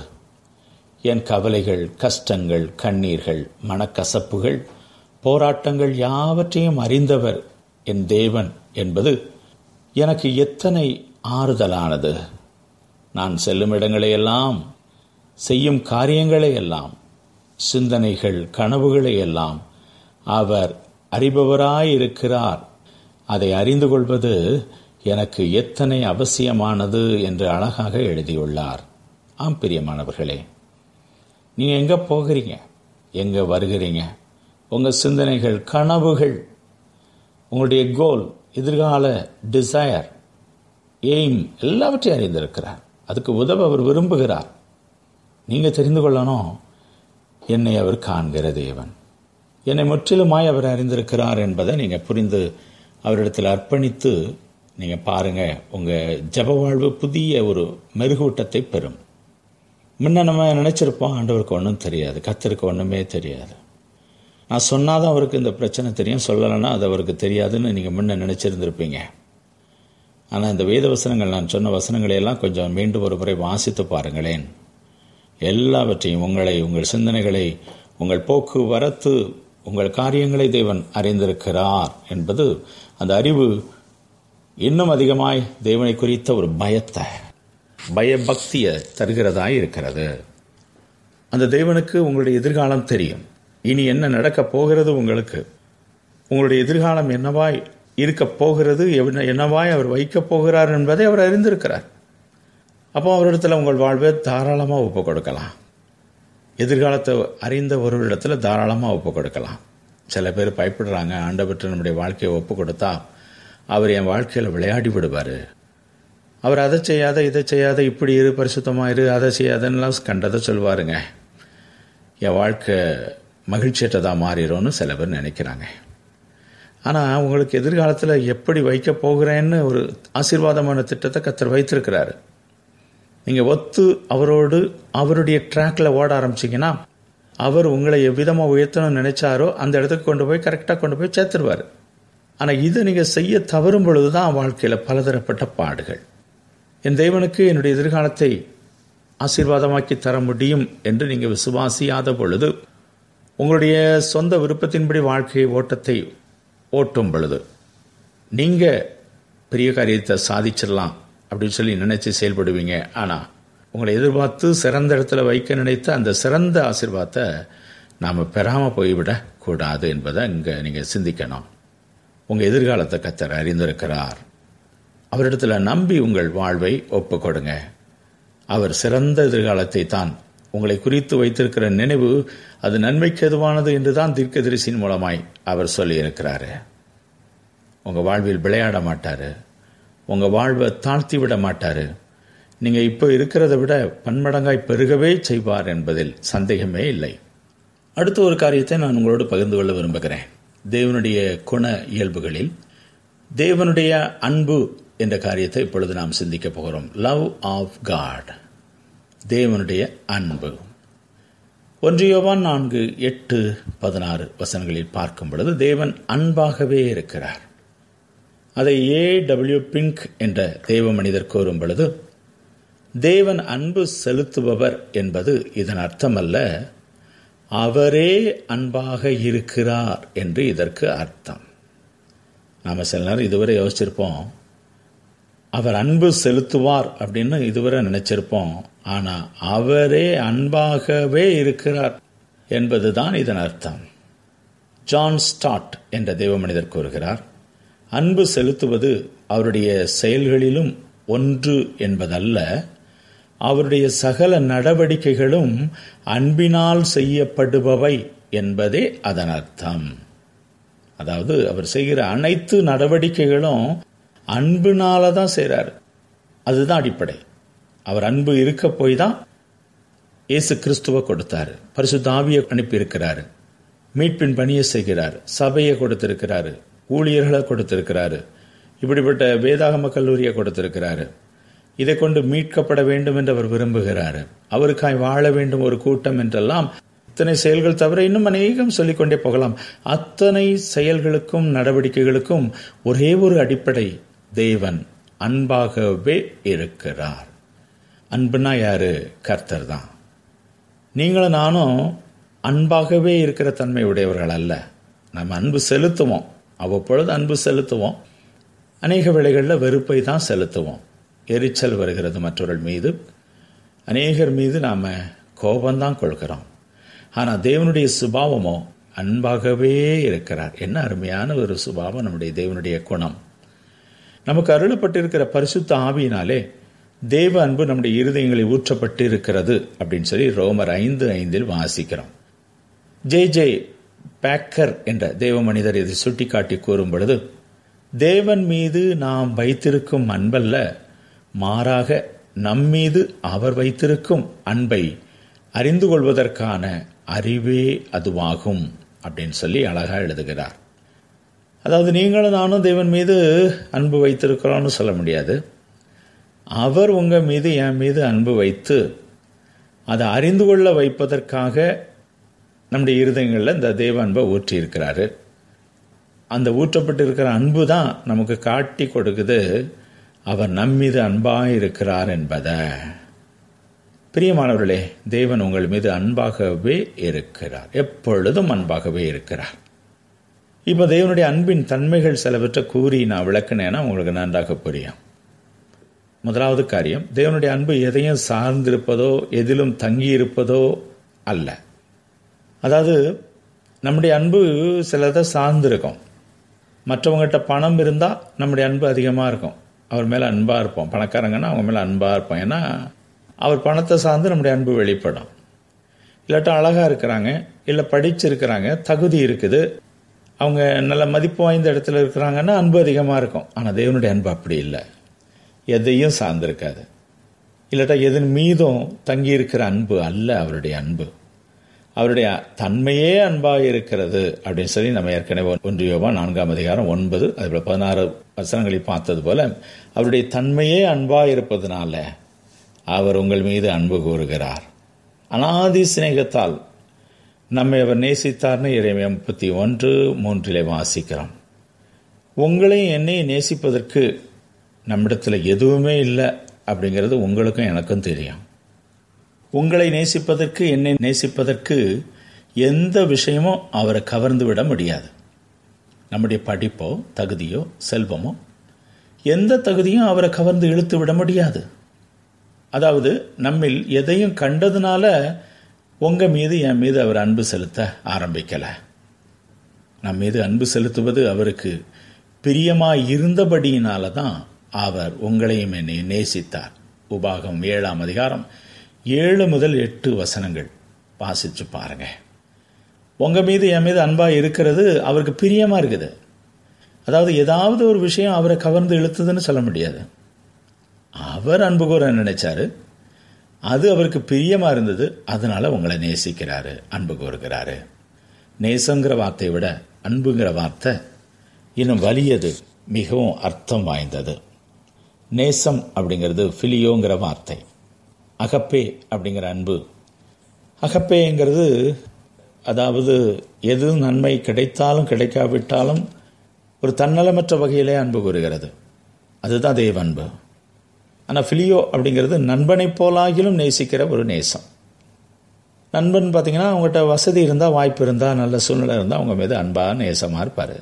என் கவலைகள் கஷ்டங்கள் கண்ணீர்கள் மனக்கசப்புகள் போராட்டங்கள் யாவற்றையும் அறிந்தவர் என் தேவன் என்பது எனக்கு எத்தனை ஆறுதலானது நான் செல்லும் இடங்களையெல்லாம் செய்யும் காரியங்களையெல்லாம் சிந்தனைகள் கனவுகளை எல்லாம் அவர் அறிபவராயிருக்கிறார் அதை அறிந்து கொள்வது எனக்கு எத்தனை அவசியமானது என்று அழகாக எழுதியுள்ளார் ஆம் பிரியமானவர்களே நீங்க எங்க போகிறீங்க எங்க வருகிறீங்க உங்க சிந்தனைகள் கனவுகள் உங்களுடைய கோல் எதிர்கால டிசையர் எய்ம் எல்லாவற்றையும் அறிந்திருக்கிறார் அதுக்கு உதவ அவர் விரும்புகிறார் நீங்க தெரிந்து கொள்ளணும் என்னை அவர் காண்கிற தேவன் என்னை முற்றிலுமாய் அவர் அறிந்திருக்கிறார் என்பதை நீங்க புரிந்து அவரிடத்தில் அர்ப்பணித்து நீங்க பாருங்க உங்க ஜப வாழ்வு புதிய ஒரு மெருகூட்டத்தை பெறும் முன்ன நம்ம நினைச்சிருப்போம் ஆண்டவருக்கு ஒன்றும் தெரியாது கத்தருக்கு ஒன்றுமே தெரியாது நான் சொன்னாதான் அவருக்கு இந்த பிரச்சனை தெரியும் சொல்லலைன்னா அது அவருக்கு தெரியாதுன்னு நீங்கள் முன்ன நினைச்சிருந்திருப்பீங்க ஆனால் இந்த வேத வசனங்கள் நான் சொன்ன வசனங்களை எல்லாம் கொஞ்சம் மீண்டும் ஒரு முறை வாசித்து பாருங்களேன் எல்லாவற்றையும் உங்களை உங்கள் சிந்தனைகளை உங்கள் போக்கு வரத்து உங்கள் காரியங்களை தேவன் அறிந்திருக்கிறார் என்பது அந்த அறிவு இன்னும் அதிகமாய் தேவனை குறித்த ஒரு பயத்தை பயபக்தியை தருகிறதாய் இருக்கிறது அந்த தேவனுக்கு உங்களுடைய எதிர்காலம் தெரியும் இனி என்ன நடக்கப் போகிறது உங்களுக்கு உங்களுடைய எதிர்காலம் என்னவாய் இருக்க போகிறது என்னவாய் அவர் வைக்கப் போகிறார் என்பதை அவர் அறிந்திருக்கிறார் அப்போ அவரிடத்தில் உங்கள் வாழ்வை தாராளமாக ஒப்பு கொடுக்கலாம் எதிர்காலத்தை அறிந்த ஒருவரிடத்தில் தாராளமாக ஒப்பு கொடுக்கலாம் சில பேர் பயப்படுறாங்க ஆண்டவற்றை நம்முடைய வாழ்க்கையை ஒப்பு கொடுத்தா அவர் என் வாழ்க்கையில் விளையாடி விடுவார் அவர் அதை செய்யாத இதை செய்யாத இப்படி இரு பரிசுத்தமாக இரு அதை செய்யாதன்னெலாம் கண்டதை சொல்வாருங்க என் வாழ்க்கை மகிழ்ச்சியற்றதாக மாறிடும்னு சில பேர் நினைக்கிறாங்க ஆனால் உங்களுக்கு எதிர்காலத்தில் எப்படி வைக்க போகிறேன்னு ஒரு ஆசீர்வாதமான திட்டத்தை கத்தர் வைத்திருக்கிறாரு நீங்கள் ஒத்து அவரோடு அவருடைய ட்ராக்கில் ஓட ஆரம்பிச்சிங்கன்னா அவர் உங்களை எவ்விதமாக உயர்த்தணும்னு நினைச்சாரோ அந்த இடத்துக்கு கொண்டு போய் கரெக்டாக கொண்டு போய் சேர்த்துருவார் ஆனால் இதை நீங்கள் செய்ய தவறும் பொழுது தான் வாழ்க்கையில் பலதரப்பட்ட பாடுகள் என் தேவனுக்கு என்னுடைய எதிர்காலத்தை ஆசீர்வாதமாக்கி தர முடியும் என்று நீங்கள் விசுவாசியாத பொழுது உங்களுடைய சொந்த விருப்பத்தின்படி வாழ்க்கை ஓட்டத்தை ஓட்டும் பொழுது நீங்கள் பெரிய காரியத்தை சாதிச்சிடலாம் அப்படின்னு சொல்லி நினைச்சு செயல்படுவீங்க ஆனால் உங்களை எதிர்பார்த்து சிறந்த இடத்துல வைக்க நினைத்த அந்த சிறந்த ஆசீர்வாதத்தை நாம் பெறாமல் போய்விடக் கூடாது என்பதை இங்கே நீங்கள் சிந்திக்கணும் உங்கள் எதிர்காலத்தை கத்தர் அறிந்திருக்கிறார் அவரிடத்தில் நம்பி உங்கள் வாழ்வை ஒப்பு கொடுங்க அவர் சிறந்த எதிர்காலத்தை தான் உங்களை குறித்து வைத்திருக்கிற நினைவு அது நன்மைக்கு எதுவானது என்றுதான் தீர்க்கதரிசியின் மூலமாய் அவர் சொல்லியிருக்கிறாரு உங்கள் வாழ்வில் விளையாட மாட்டார் உங்கள் வாழ்வை தாழ்த்தி விட மாட்டார் நீங்கள் இப்போ இருக்கிறத விட பன்மடங்காய் பெருகவே செய்வார் என்பதில் சந்தேகமே இல்லை அடுத்த ஒரு காரியத்தை நான் உங்களோடு பகிர்ந்து கொள்ள விரும்புகிறேன் தேவனுடைய குண இயல்புகளில் தேவனுடைய அன்பு என்ற காரியத்தை இப்பொழுது நாம் சிந்திக்க போகிறோம் லவ் ஆஃப் காட் தேவனுடைய அன்பு ஒன்றியோவான் நான்கு எட்டு பதினாறு வசனங்களில் பார்க்கும் பொழுது தேவன் அன்பாகவே இருக்கிறார் அதை ஏ டபிள்யூ பிங்க் என்ற தேவ மனிதர் கூறும் பொழுது தேவன் அன்பு செலுத்துபவர் என்பது இதன் அர்த்தமல்ல அவரே அன்பாக இருக்கிறார் என்று இதற்கு அர்த்தம் நாம் சில நேரம் இதுவரை யோசிச்சிருப்போம் அவர் அன்பு செலுத்துவார் அப்படின்னு இதுவரை நினைச்சிருப்போம் ஆனால் அவரே அன்பாகவே இருக்கிறார் என்பதுதான் இதன் அர்த்தம் ஜான் ஸ்டாட் என்ற தெய்வ மனிதர் கூறுகிறார் அன்பு செலுத்துவது அவருடைய செயல்களிலும் ஒன்று என்பதல்ல அவருடைய சகல நடவடிக்கைகளும் அன்பினால் செய்யப்படுபவை என்பதே அதன் அர்த்தம் அதாவது அவர் செய்கிற அனைத்து நடவடிக்கைகளும் அன்புனால தான் செய்கிறார் அதுதான் அடிப்படை அவர் அன்பு இருக்க போய் தான் இயேசு கிறிஸ்துவ கொடுத்தாரு பரிசுத்த ஆவியை அனுப்பி இருக்கிறாரு மீட்பின் பணியை செய்கிறார் சபையை கொடுத்திருக்கிறாரு ஊழியர்களை கொடுத்திருக்கிறாரு இப்படிப்பட்ட வேதாகம கல்லூரியை கொடுத்திருக்கிறாரு இதை கொண்டு மீட்கப்பட வேண்டும் என்று அவர் விரும்புகிறாரு அவருக்காய் வாழ வேண்டும் ஒரு கூட்டம் என்றெல்லாம் இத்தனை செயல்கள் தவிர இன்னும் அநேகம் சொல்லிக்கொண்டே போகலாம் அத்தனை செயல்களுக்கும் நடவடிக்கைகளுக்கும் ஒரே ஒரு அடிப்படை தேவன் அன்பாகவே இருக்கிறார் அன்புனா யாரு கர்த்தர் தான் நீங்களும் நானும் அன்பாகவே இருக்கிற தன்மை உடையவர்கள் அல்ல நம்ம அன்பு செலுத்துவோம் அவ்வப்பொழுது அன்பு செலுத்துவோம் அநேக வேளைகளில் வெறுப்பை தான் செலுத்துவோம் எரிச்சல் வருகிறது மற்றவர்கள் மீது அநேகர் மீது நாம் கோபம்தான் கொள்கிறோம் ஆனால் தேவனுடைய சுபாவமோ அன்பாகவே இருக்கிறார் என்ன அருமையான ஒரு சுபாவம் நம்முடைய தேவனுடைய குணம் நமக்கு அருளப்பட்டிருக்கிற பரிசுத்த ஆவியினாலே தேவ அன்பு நம்முடைய இருதயங்களில் ஊற்றப்பட்டு இருக்கிறது அப்படின்னு சொல்லி ரோமர் ஐந்து ஐந்தில் வாசிக்கிறோம் ஜே ஜே பேக்கர் என்ற தேவ மனிதர் இதை சுட்டிக்காட்டி கூறும் பொழுது தேவன் மீது நாம் வைத்திருக்கும் அன்பல்ல மாறாக நம்மீது அவர் வைத்திருக்கும் அன்பை அறிந்து கொள்வதற்கான அறிவே அதுவாகும் அப்படின்னு சொல்லி அழகா எழுதுகிறார் அதாவது நீங்களும் நானும் தேவன் மீது அன்பு வைத்திருக்கிறோம்னு சொல்ல முடியாது அவர் உங்கள் மீது என் மீது அன்பு வைத்து அதை அறிந்து கொள்ள வைப்பதற்காக நம்முடைய இருதயங்களில் இந்த தேவ அன்பை ஊற்றி இருக்கிறாரு அந்த ஊற்றப்பட்டு இருக்கிற அன்பு தான் நமக்கு காட்டி கொடுக்குது அவர் நம்மீது அன்பாக இருக்கிறார் என்பதை பிரியமானவர்களே தேவன் உங்கள் மீது அன்பாகவே இருக்கிறார் எப்பொழுதும் அன்பாகவே இருக்கிறார் இப்போ தேவனுடைய அன்பின் தன்மைகள் சிலவற்றை கூறி நான் விளக்கினேன்னா உங்களுக்கு நன்றாக புரியும் முதலாவது காரியம் தேவனுடைய அன்பு எதையும் சார்ந்திருப்பதோ எதிலும் தங்கியிருப்பதோ அல்ல அதாவது நம்முடைய அன்பு சிலதை சார்ந்திருக்கும் மற்றவங்ககிட்ட பணம் இருந்தால் நம்முடைய அன்பு அதிகமாக இருக்கும் அவர் மேலே அன்பாக இருப்போம் பணக்காரங்கன்னா அவங்க மேலே அன்பாக இருப்போம் ஏன்னா அவர் பணத்தை சார்ந்து நம்முடைய அன்பு வெளிப்படும் இல்லாட்டா அழகாக இருக்கிறாங்க இல்லை படிச்சிருக்கிறாங்க தகுதி இருக்குது அவங்க நல்ல மதிப்பு வாய்ந்த இடத்துல இருக்கிறாங்கன்னா அன்பு அதிகமாக இருக்கும் ஆனால் தேவனுடைய அன்பு அப்படி இல்லை எதையும் சார்ந்திருக்காது இல்லாட்டா எதன் மீதும் தங்கி இருக்கிற அன்பு அல்ல அவருடைய அன்பு அவருடைய தன்மையே அன்பாக இருக்கிறது அப்படின்னு சொல்லி நம்ம ஏற்கனவே ஒன்று யோவா நான்காம் அதிகாரம் ஒன்பது அதுபோல் பதினாறு வசனங்களில் பார்த்தது போல அவருடைய தன்மையே அன்பாக இருப்பதனால அவர் உங்கள் மீது அன்பு கூறுகிறார் அனாதி சிநேகத்தால் நம்மை அவர் நேசித்தார்னு இறைமை முப்பத்தி ஒன்று மூன்றிலே வாசிக்கிறோம் உங்களையும் என்னையும் நேசிப்பதற்கு நம்மிடத்தில் எதுவுமே இல்லை அப்படிங்கிறது உங்களுக்கும் எனக்கும் தெரியும் உங்களை நேசிப்பதற்கு என்னை நேசிப்பதற்கு எந்த விஷயமும் அவரை கவர்ந்து விட முடியாது நம்முடைய படிப்போ தகுதியோ செல்வமோ எந்த தகுதியும் அவரை கவர்ந்து இழுத்து விட முடியாது அதாவது நம்மில் எதையும் கண்டதுனால உங்க மீது என் மீது அவர் அன்பு செலுத்த ஆரம்பிக்கல நம் மீது அன்பு செலுத்துவது அவருக்கு பிரியமாய் இருந்தபடியினால தான் அவர் உங்களையும் என்னை நேசித்தார் உபாகம் ஏழாம் அதிகாரம் ஏழு முதல் எட்டு வசனங்கள் வாசிச்சு பாருங்க உங்க மீது என் மீது அன்பா இருக்கிறது அவருக்கு பிரியமா இருக்குது அதாவது ஏதாவது ஒரு விஷயம் அவரை கவர்ந்து இழுத்ததுன்னு சொல்ல முடியாது அவர் அன்பு கூற நினைச்சாரு அது அவருக்கு பிரியமா இருந்தது அதனால உங்களை நேசிக்கிறாரு அன்பு கூறுகிறாரு நேசங்கிற வார்த்தையை விட அன்புங்கிற வார்த்தை இன்னும் வலியது மிகவும் அர்த்தம் வாய்ந்தது நேசம் அப்படிங்கிறது ஃபிலியோங்கிற வார்த்தை அகப்பே அப்படிங்கிற அன்பு அகப்பேங்கிறது அதாவது எது நன்மை கிடைத்தாலும் கிடைக்காவிட்டாலும் ஒரு தன்னலமற்ற வகையிலே அன்பு கூறுகிறது அதுதான் தேவ அன்பு ஆனால் ஃபிலியோ அப்படிங்கிறது நண்பனை போலாகிலும் நேசிக்கிற ஒரு நேசம் நண்பன் பார்த்தீங்கன்னா அவங்ககிட்ட வசதி இருந்தால் வாய்ப்பு இருந்தால் நல்ல சூழ்நிலை இருந்தால் அவங்க மீது அன்பாக நேசமாக இருப்பார்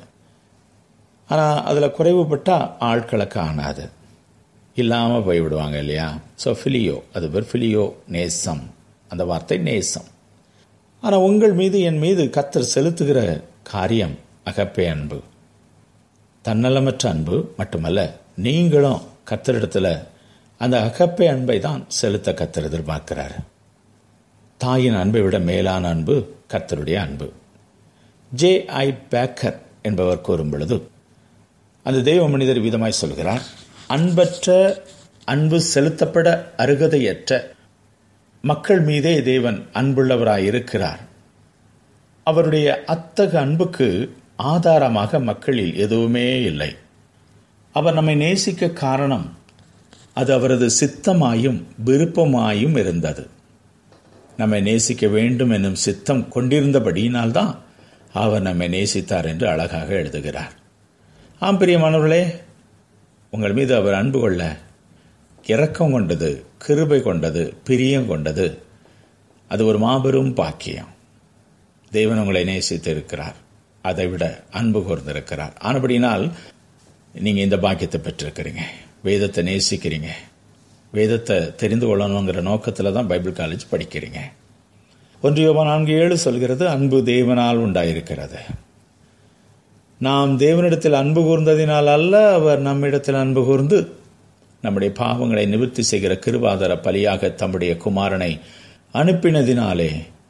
ஆனால் அதில் குறைவுபட்டால் ஆட்களை காணாது இல்லாமல் போய்விடுவாங்க இல்லையா ஸோ ஃபிலியோ அது பேர் ஃபிலியோ நேசம் அந்த வார்த்தை நேசம் ஆனால் உங்கள் மீது என் மீது கத்தர் செலுத்துகிற காரியம் அகப்பே அன்பு தன்னலமற்ற அன்பு மட்டுமல்ல நீங்களும் கத்தரிடத்தில் அந்த அகப்பை அன்பை தான் செலுத்த கத்தர் எதிர்பார்க்கிறார் தாயின் அன்பை விட மேலான அன்பு கர்த்தருடைய அன்பு ஜே ஐ பேக்கர் என்பவர் கூறும் பொழுது அந்த தெய்வ மனிதர் விதமாய் சொல்கிறார் அன்பற்ற அன்பு செலுத்தப்பட அருகதையற்ற மக்கள் மீதே தேவன் அன்புள்ளவராய் இருக்கிறார் அவருடைய அத்தக அன்புக்கு ஆதாரமாக மக்களில் எதுவுமே இல்லை அவர் நம்மை நேசிக்க காரணம் அது அவரது சித்தமாயும் விருப்பமாயும் இருந்தது நம்மை நேசிக்க வேண்டும் என்னும் சித்தம் கொண்டிருந்தபடியினால்தான் அவர் நம்மை நேசித்தார் என்று அழகாக எழுதுகிறார் ஆம் பிரியமானவர்களே உங்கள் மீது அவர் அன்பு கொள்ள இரக்கம் கொண்டது கிருபை கொண்டது பிரியம் கொண்டது அது ஒரு மாபெரும் பாக்கியம் தேவன் உங்களை நேசித்து இருக்கிறார் அதை விட அன்பு கூர்ந்திருக்கிறார் ஆனபடினால் நீங்கள் இந்த பாக்கியத்தை பெற்றிருக்கிறீங்க வேதத்தை நேசிக்கிறீங்க வேதத்தை தெரிந்து கொள்ளணுங்கிற நோக்கத்தில் தான் பைபிள் காலேஜ் படிக்கிறீங்க ஒன்றியோபா நான்கு ஏழு சொல்கிறது அன்பு தேவனால் உண்டாயிருக்கிறது நாம் தேவனிடத்தில் அன்பு கூர்ந்ததினால் அல்ல அவர் நம்மிடத்தில் அன்பு கூர்ந்து நம்முடைய பாவங்களை நிவர்த்தி செய்கிற கிருவாதர பலியாக தம்முடைய குமாரனை அனுப்பினதினாலே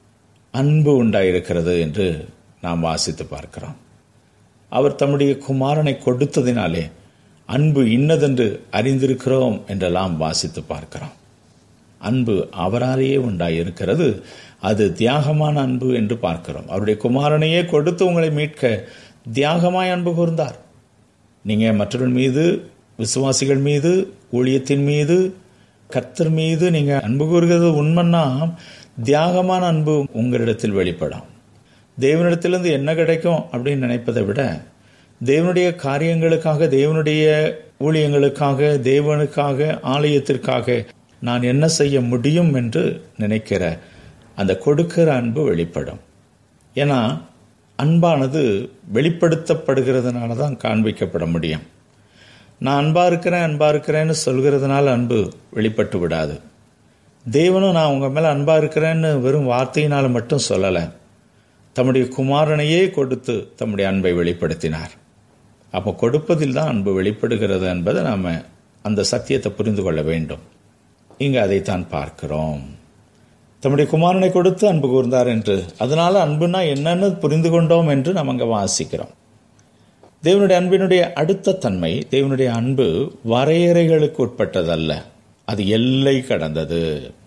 அன்பு உண்டாயிருக்கிறது என்று நாம் வாசித்து பார்க்கிறோம் அவர் தம்முடைய குமாரனை கொடுத்ததினாலே அன்பு இன்னதென்று அறிந்திருக்கிறோம் என்றெல்லாம் வாசித்து பார்க்கிறோம் அன்பு அவராலேயே உண்டாயிருக்கிறது அது தியாகமான அன்பு என்று பார்க்கிறோம் அவருடைய குமாரனையே கொடுத்து உங்களை மீட்க தியாகமாய் அன்பு கூர்ந்தார் நீங்கள் மற்றவர்கள் மீது விசுவாசிகள் மீது ஊழியத்தின் மீது கர்த்தர் மீது நீங்கள் அன்பு கூறுகிறது உண்மைன்னா தியாகமான அன்பு உங்களிடத்தில் வெளிப்படும் தேவனிடத்திலிருந்து என்ன கிடைக்கும் அப்படின்னு நினைப்பதை விட தேவனுடைய காரியங்களுக்காக தேவனுடைய ஊழியங்களுக்காக தேவனுக்காக ஆலயத்திற்காக நான் என்ன செய்ய முடியும் என்று நினைக்கிற அந்த கொடுக்கிற அன்பு வெளிப்படும் ஏன்னா அன்பானது வெளிப்படுத்தப்படுகிறதுனால தான் காண்பிக்கப்பட முடியும் நான் அன்பா இருக்கிறேன் அன்பா இருக்கிறேன்னு சொல்கிறதுனால அன்பு வெளிப்பட்டு விடாது தேவனும் நான் உங்க மேல அன்பா இருக்கிறேன்னு வெறும் வார்த்தையினால மட்டும் சொல்லலை தம்முடைய குமாரனையே கொடுத்து தம்முடைய அன்பை வெளிப்படுத்தினார் அப்போ கொடுப்பதில் தான் அன்பு வெளிப்படுகிறது என்பதை நாம் அந்த சத்தியத்தை புரிந்து கொள்ள வேண்டும் இங்கு அதைத்தான் பார்க்கிறோம் தம்முடைய குமாரனை கொடுத்து அன்பு கூர்ந்தார் என்று அதனால அன்புனா என்னன்னு புரிந்து கொண்டோம் என்று நாம் அங்கே வாசிக்கிறோம் தேவனுடைய அன்பினுடைய அடுத்த தன்மை தேவனுடைய அன்பு வரையறைகளுக்கு உட்பட்டதல்ல அது எல்லை கடந்தது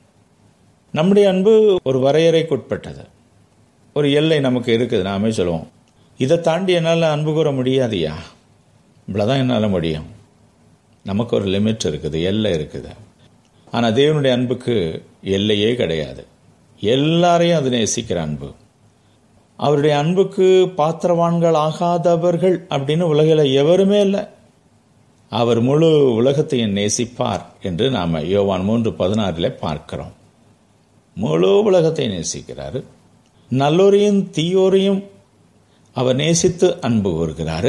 நம்முடைய அன்பு ஒரு வரையறைக்கு உட்பட்டது ஒரு எல்லை நமக்கு இருக்குது நாமே சொல்லுவோம் இதை தாண்டி என்னால் அன்பு கூற முடியாதியா இவ்வளோதான் என்னால் முடியும் நமக்கு ஒரு லிமிட் இருக்குது எல்லை இருக்குது ஆனால் தேவனுடைய அன்புக்கு எல்லையே கிடையாது எல்லாரையும் அது நேசிக்கிற அன்பு அவருடைய அன்புக்கு பாத்திரவான்கள் ஆகாதவர்கள் அப்படின்னு உலகில் எவருமே இல்லை அவர் முழு உலகத்தையும் நேசிப்பார் என்று நாம் யோவான் மூன்று பதினாறில் பார்க்கிறோம் முழு உலகத்தை நேசிக்கிறாரு நல்லோரையும் தீயோரையும் அவர் நேசித்து அன்பு கூறுகிறாரு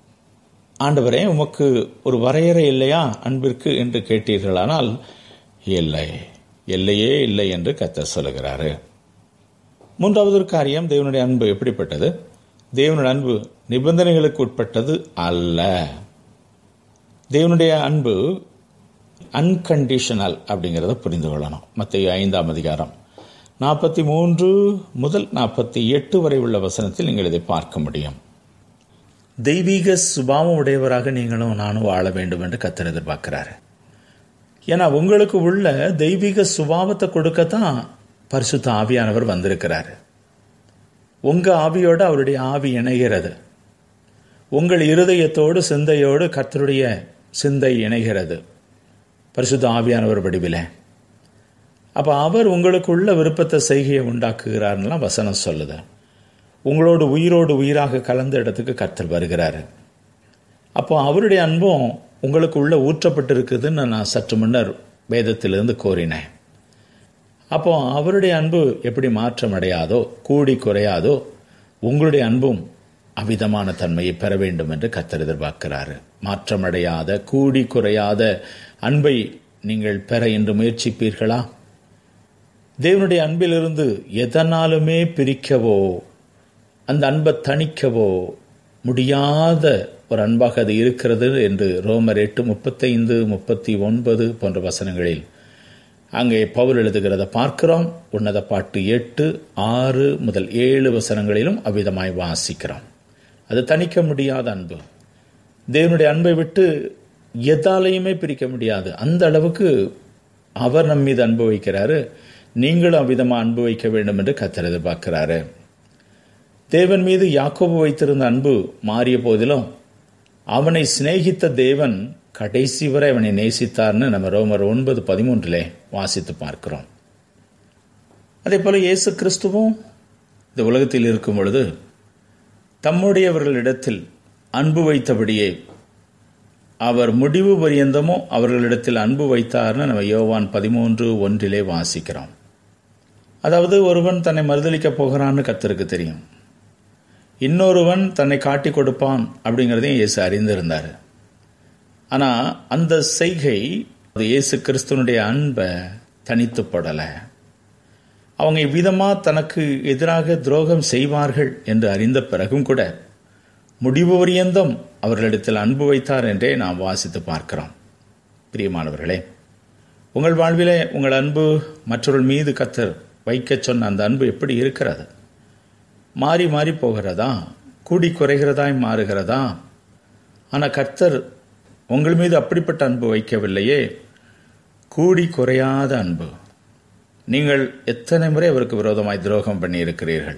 ஆண்டவரே உமக்கு ஒரு வரையறை இல்லையா அன்பிற்கு என்று கேட்டீர்களானால் இல்லை எல்லையே இல்லை என்று கத்த சொல்லுகிறாரு மூன்றாவது ஒரு காரியம் தேவனுடைய அன்பு எப்படிப்பட்டது தேவனுடைய அன்பு நிபந்தனைகளுக்கு உட்பட்டது அல்ல தேவனுடைய அன்பு அன்கண்டிஷனல் அப்படிங்கிறத புரிந்து கொள்ளணும் மற்ற ஐந்தாம் அதிகாரம் நாற்பத்தி மூன்று முதல் நாற்பத்தி எட்டு வரை உள்ள வசனத்தில் நீங்கள் இதை பார்க்க முடியும் தெய்வீக சுபாவம் உடையவராக நீங்களும் நானும் வாழ வேண்டும் என்று கத்தர் எதிர்பார்க்கிறாரு ஏன்னா உங்களுக்கு உள்ள தெய்வீக சுபாவத்தை கொடுக்கத்தான் பரிசுத்த ஆவியானவர் வந்திருக்கிறாரு உங்க ஆவியோடு அவருடைய ஆவி இணைகிறது உங்கள் இருதயத்தோடு சிந்தையோடு கர்த்தருடைய சிந்தை இணைகிறது பரிசுத்த ஆவியானவர் வடிவில் அப்போ அவர் உங்களுக்குள்ள விருப்பத்தை செய்கையை உண்டாக்குகிறார்லாம் வசனம் சொல்லுது உங்களோடு உயிரோடு உயிராக கலந்த இடத்துக்கு கர்த்தர் வருகிறாரு அப்போ அவருடைய அன்பும் உங்களுக்கு உள்ள ஊற்றப்பட்டிருக்குதுன்னு நான் சற்று முன்னர் வேதத்திலிருந்து கோரினேன் அப்போ அவருடைய அன்பு எப்படி மாற்றம் அடையாதோ கூடி குறையாதோ உங்களுடைய அன்பும் அவிதமான தன்மையை பெற வேண்டும் என்று கத்தர் எதிர்பார்க்கிறாரு மாற்றமடையாத கூடி குறையாத அன்பை நீங்கள் பெற என்று முயற்சிப்பீர்களா தேவனுடைய அன்பிலிருந்து எதனாலுமே பிரிக்கவோ அந்த அன்பை தணிக்கவோ முடியாத ஒரு அன்பாக அது இருக்கிறது என்று ரோமர் எட்டு முப்பத்தைந்து முப்பத்தி ஒன்பது போன்ற வசனங்களில் அங்கே பவுல் எழுதுகிறத பார்க்கிறோம் உன்னத பாட்டு எட்டு ஆறு முதல் ஏழு வசனங்களிலும் அவ்விதமாய் வாசிக்கிறோம் அது தணிக்க முடியாத அன்பு தேவனுடைய அன்பை விட்டு எதாலையுமே பிரிக்க முடியாது அந்த அளவுக்கு அவர் நம் மீது அன்பு வைக்கிறாரு நீங்களும் அவ்விதமாக அன்பு வைக்க வேண்டும் என்று கத்தர் எதிர்பார்க்கிறாரு தேவன் மீது யாக்கோபு வைத்திருந்த அன்பு மாறிய போதிலும் அவனை சிநேகித்த தேவன் கடைசி வரை அவனை நேசித்தார்னு நம்ம ரோமர் ஒன்பது பதிமூன்றிலே வாசித்து பார்க்கிறோம் அதே போல இயேசு கிறிஸ்துவும் இந்த உலகத்தில் இருக்கும் பொழுது தம்முடையவர்களிடத்தில் அன்பு வைத்தபடியே அவர் முடிவு பரியந்தமும் அவர்களிடத்தில் அன்பு வைத்தார்னு நம்ம யோவான் பதிமூன்று ஒன்றிலே வாசிக்கிறோம் அதாவது ஒருவன் தன்னை மறுதளிக்க போகிறான்னு கத்தருக்கு தெரியும் இன்னொருவன் தன்னை காட்டி கொடுப்பான் அப்படிங்கிறதையும் இயேசு அறிந்திருந்தார் ஆனால் அந்த செய்கை அது இயேசு கிறிஸ்துவனுடைய அன்பை தனித்து படலை அவங்க இவ்விதமாக தனக்கு எதிராக துரோகம் செய்வார்கள் என்று அறிந்த பிறகும் கூட முடிவு பரியந்தம் அவர்களிடத்தில் அன்பு வைத்தார் என்றே நாம் வாசித்து பார்க்கிறோம் பிரியமானவர்களே உங்கள் வாழ்விலே உங்கள் அன்பு மற்றவர்கள் மீது கத்தர் வைக்க சொன்ன அந்த அன்பு எப்படி இருக்கிறது மாறி மாறி போகிறதா கூடி குறைகிறதாய் மாறுகிறதா ஆனால் கர்த்தர் உங்கள் மீது அப்படிப்பட்ட அன்பு வைக்கவில்லையே கூடி குறையாத அன்பு நீங்கள் எத்தனை முறை அவருக்கு விரோதமாய் துரோகம் பண்ணி இருக்கிறீர்கள்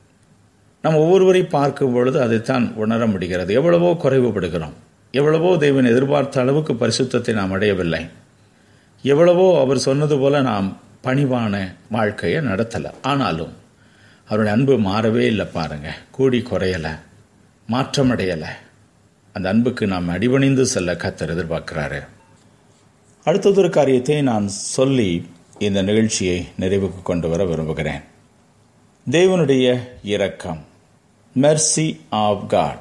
நாம் ஒவ்வொருவரை பார்க்கும் பொழுது அதைத்தான் உணர முடிகிறது எவ்வளவோ குறைவுபடுகிறோம் எவ்வளவோ தேவன் எதிர்பார்த்த அளவுக்கு பரிசுத்தத்தை நாம் அடையவில்லை எவ்வளவோ அவர் சொன்னது போல நாம் பணிவான வாழ்க்கையை நடத்தலை ஆனாலும் அவருடைய அன்பு மாறவே இல்லை பாருங்க கூடி குறையலை மாற்றமடையலை அந்த அன்புக்கு நாம் அடிபணிந்து செல்ல கத்தர் எதிர்பார்க்கிறாரு அடுத்ததொரு காரியத்தை நான் சொல்லி இந்த நிகழ்ச்சியை நிறைவுக்கு கொண்டு வர விரும்புகிறேன் தேவனுடைய இரக்கம் மெர்சி ஆஃப் காட்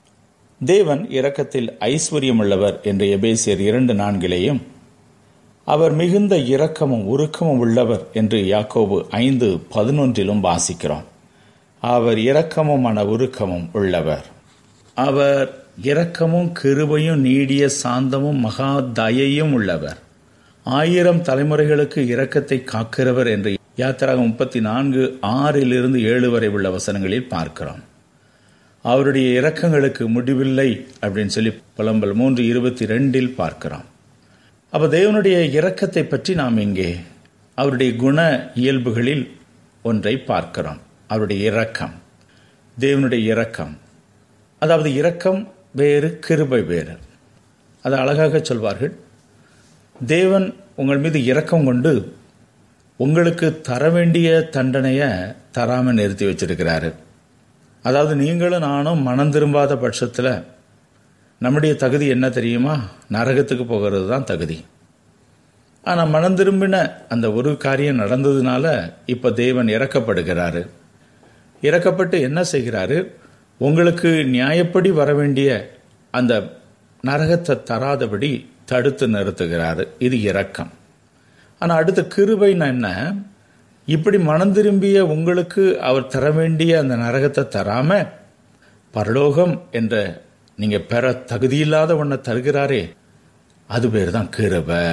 தேவன் இரக்கத்தில் ஐஸ்வர்யமுள்ளவர் என்று எபேசியர் இரண்டு நான்கிலேயும் அவர் மிகுந்த இரக்கமும் உருக்கமும் உள்ளவர் என்று யாக்கோபு ஐந்து பதினொன்றிலும் வாசிக்கிறோம் அவர் இரக்கமுமான உருக்கமும் உள்ளவர் அவர் இரக்கமும் கிருபையும் நீடிய சாந்தமும் மகா தயையும் உள்ளவர் ஆயிரம் தலைமுறைகளுக்கு இரக்கத்தை காக்கிறவர் என்று யாத்திராக முப்பத்தி நான்கு ஆறிலிருந்து ஏழு வரை உள்ள வசனங்களில் பார்க்கிறோம் அவருடைய இரக்கங்களுக்கு முடிவில்லை அப்படின்னு சொல்லி புலம்பல் மூன்று இருபத்தி ரெண்டில் பார்க்கிறோம் அப்ப தேவனுடைய இரக்கத்தை பற்றி நாம் இங்கே அவருடைய குண இயல்புகளில் ஒன்றை பார்க்கிறோம் அவருடைய இரக்கம் தேவனுடைய இரக்கம் அதாவது இரக்கம் வேறு கிருபை வேறு அது அழகாக சொல்வார்கள் தேவன் உங்கள் மீது இரக்கம் கொண்டு உங்களுக்கு தர வேண்டிய தண்டனையை தராமல் நிறுத்தி வச்சிருக்கிறாரு அதாவது நீங்களும் நானும் மனம் திரும்பாத பட்சத்தில் நம்முடைய தகுதி என்ன தெரியுமா நரகத்துக்கு போகிறது தான் தகுதி ஆனால் மனம் திரும்பின அந்த ஒரு காரியம் நடந்ததுனால இப்போ தேவன் இறக்கப்படுகிறாரு இறக்கப்பட்டு என்ன செய்கிறாரு உங்களுக்கு நியாயப்படி வர வேண்டிய அந்த நரகத்தை தராதபடி தடுத்து நிறுத்துகிறாரு இது இரக்கம் ஆனால் அடுத்த கிருபைன்னா என்ன இப்படி மனம் திரும்பிய உங்களுக்கு அவர் தர வேண்டிய அந்த நரகத்தை தராம பரலோகம் என்ற நீங்க பெற தகுதியில்லாத ஒன்றை தருகிறாரே அது பேர் தான் கிருபை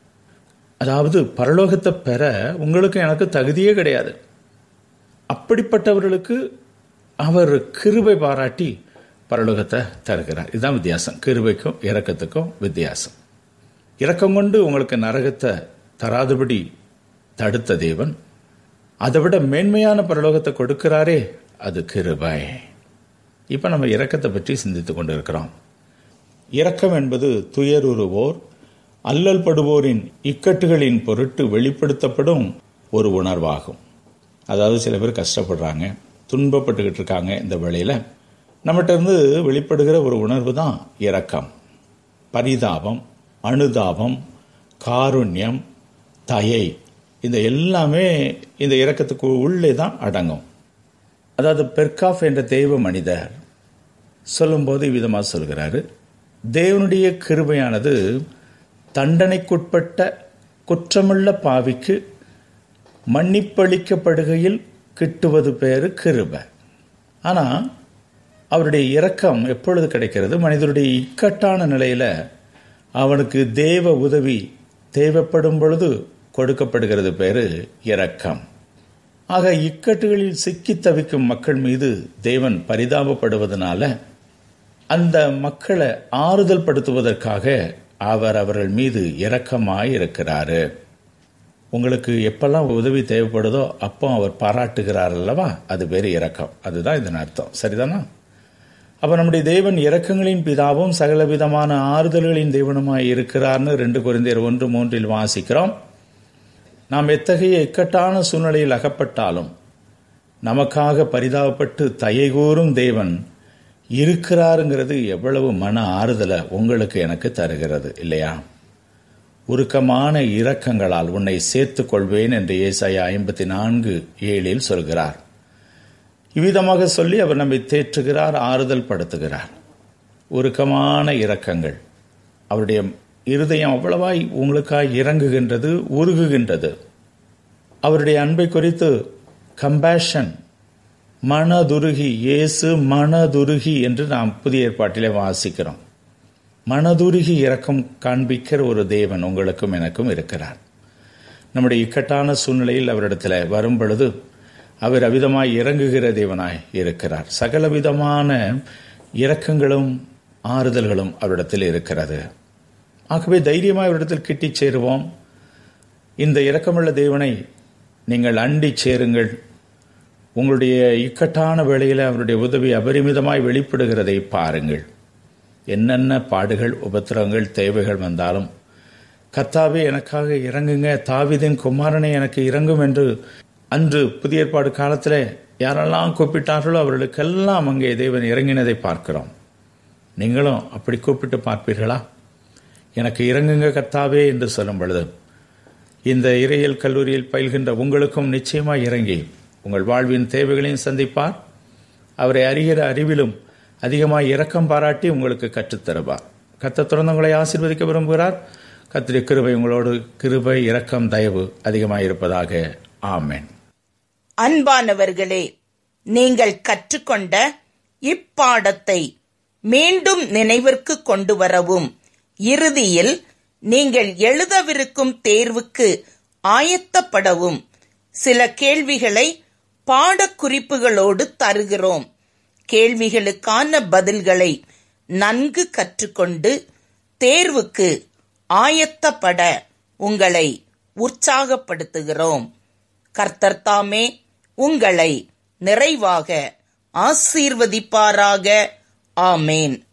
அதாவது பரலோகத்தை பெற உங்களுக்கு எனக்கு தகுதியே கிடையாது அப்படிப்பட்டவர்களுக்கு அவர் கிருபை பாராட்டி பரலோகத்தை தருகிறார் இதுதான் வித்தியாசம் கிருபைக்கும் இரக்கத்துக்கும் வித்தியாசம் இரக்கம் கொண்டு உங்களுக்கு நரகத்தை தராதபடி தடுத்த தேவன் அதை விட மேன்மையான பரலோகத்தை கொடுக்கிறாரே அது கிருபை இப்போ நம்ம இரக்கத்தை பற்றி சிந்தித்து கொண்டிருக்கிறோம் இரக்கம் என்பது துயருருவோர் அல்லல் படுவோரின் இக்கட்டுகளின் பொருட்டு வெளிப்படுத்தப்படும் ஒரு உணர்வாகும் அதாவது சில பேர் கஷ்டப்படுறாங்க துன்பப்பட்டுக்கிட்டு இருக்காங்க இந்த வேளையில் நம்மகிட்ட இருந்து வெளிப்படுகிற ஒரு உணர்வு தான் இரக்கம் பரிதாபம் அனுதாபம் காருண்யம் தயை இந்த எல்லாமே இந்த இரக்கத்துக்கு உள்ளே தான் அடங்கும் அதாவது பெர்காஃப் என்ற தெய்வ மனிதர் சொல்லும்போது விதமாக சொல்கிறாரு தேவனுடைய கிருபையானது தண்டனைக்குட்பட்ட குற்றமுள்ள பாவிக்கு மன்னிப்பளிக்கப்படுகையில் கிட்டுவது பேரு கிருபை ஆனால் அவருடைய இரக்கம் எப்பொழுது கிடைக்கிறது மனிதருடைய இக்கட்டான நிலையில அவனுக்கு தேவ உதவி தேவைப்படும் பொழுது கொடுக்கப்படுகிறது பேரு இரக்கம் ஆக இக்கட்டுகளில் சிக்கி தவிக்கும் மக்கள் மீது தேவன் பரிதாபப்படுவதனால அந்த மக்களை ஆறுதல் படுத்துவதற்காக அவர் அவர்கள் மீது இரக்கமாய் இருக்கிறாரு உங்களுக்கு எப்பெல்லாம் உதவி தேவைப்படுதோ அப்போ அவர் பாராட்டுகிறார் அல்லவா அது பேர் இரக்கம் அதுதான் இதன் அர்த்தம் சரிதானா அப்ப நம்முடைய தேவன் இரக்கங்களின் பிதாவும் சகல விதமான ஆறுதல்களின் தேவனுமாய் இருக்கிறார்னு ரெண்டு குறைந்தர் ஒன்று மூன்றில் வாசிக்கிறோம் நாம் எத்தகைய இக்கட்டான சூழ்நிலையில் அகப்பட்டாலும் நமக்காக பரிதாபப்பட்டு தயைகூறும் தேவன் இருக்கிறாருங்கிறது எவ்வளவு மன ஆறுதலை உங்களுக்கு எனக்கு தருகிறது இல்லையா உருக்கமான இரக்கங்களால் உன்னை சேர்த்துக் கொள்வேன் என்று ஏசாயா ஐம்பத்தி நான்கு ஏழில் சொல்கிறார் இவ்விதமாக சொல்லி அவர் நம்மை தேற்றுகிறார் ஆறுதல் படுத்துகிறார் உருக்கமான இரக்கங்கள் அவருடைய இருதயம் அவ்வளவாய் உங்களுக்காய் இறங்குகின்றது உருகுகின்றது அவருடைய அன்பை குறித்து கம்பேஷன் மனதுருகி இயேசு மனதுருகி என்று நாம் புதிய ஏற்பாட்டிலே வாசிக்கிறோம் மனதுருகி இரக்கம் காண்பிக்கிற ஒரு தேவன் உங்களுக்கும் எனக்கும் இருக்கிறார் நம்முடைய இக்கட்டான சூழ்நிலையில் அவரிடத்தில் வரும் பொழுது அவர் அவிதமாய் இறங்குகிற தேவனாய் இருக்கிறார் சகல விதமான இரக்கங்களும் ஆறுதல்களும் அவரிடத்தில் இருக்கிறது ஆகவே தைரியமாய் அவரிடத்தில் கிட்டிச் சேருவோம் இந்த இரக்கமுள்ள தேவனை நீங்கள் அண்டி சேருங்கள் உங்களுடைய இக்கட்டான வேளையில் அவருடைய உதவி அபரிமிதமாய் வெளிப்படுகிறதை பாருங்கள் என்னென்ன பாடுகள் உபத்திரங்கள் தேவைகள் வந்தாலும் கர்த்தாவே எனக்காக இறங்குங்க தாவிதின் குமாரனை எனக்கு இறங்கும் என்று அன்று புதிய ஏற்பாடு காலத்தில் யாரெல்லாம் கூப்பிட்டார்களோ அவர்களுக்கெல்லாம் அங்கே தேவன் இறங்கினதை பார்க்கிறோம் நீங்களும் அப்படி கூப்பிட்டு பார்ப்பீர்களா எனக்கு இறங்குங்க கர்த்தாவே என்று சொல்லும் பொழுது இந்த இறையியல் கல்லூரியில் பயில்கின்ற உங்களுக்கும் நிச்சயமாக இறங்கி உங்கள் வாழ்வின் தேவைகளையும் சந்திப்பார் அவரை அறிகிற அறிவிலும் அதிகமாக இரக்கம் பாராட்டி உங்களுக்கு கற்றுத்தருவார் கத்த திறந்தவங்களை ஆசீர்வதிக்க விரும்புகிறார் கத்திரி கிருபை உங்களோடு கிருபை இரக்கம் தயவு அதிகமாக இருப்பதாக ஆமேன் அன்பானவர்களே நீங்கள் கற்றுக்கொண்ட இப்பாடத்தை மீண்டும் நினைவிற்கு கொண்டு வரவும் இறுதியில் நீங்கள் எழுதவிருக்கும் தேர்வுக்கு ஆயத்தப்படவும் சில கேள்விகளை பாடக்குறிப்புகளோடு தருகிறோம் கேள்விகளுக்கான பதில்களை நன்கு கற்றுக்கொண்டு தேர்வுக்கு ஆயத்தப்பட உங்களை உற்சாகப்படுத்துகிறோம் கர்த்தர் தாமே உங்களை நிறைவாக ஆசீர்வதிப்பாராக ஆமேன்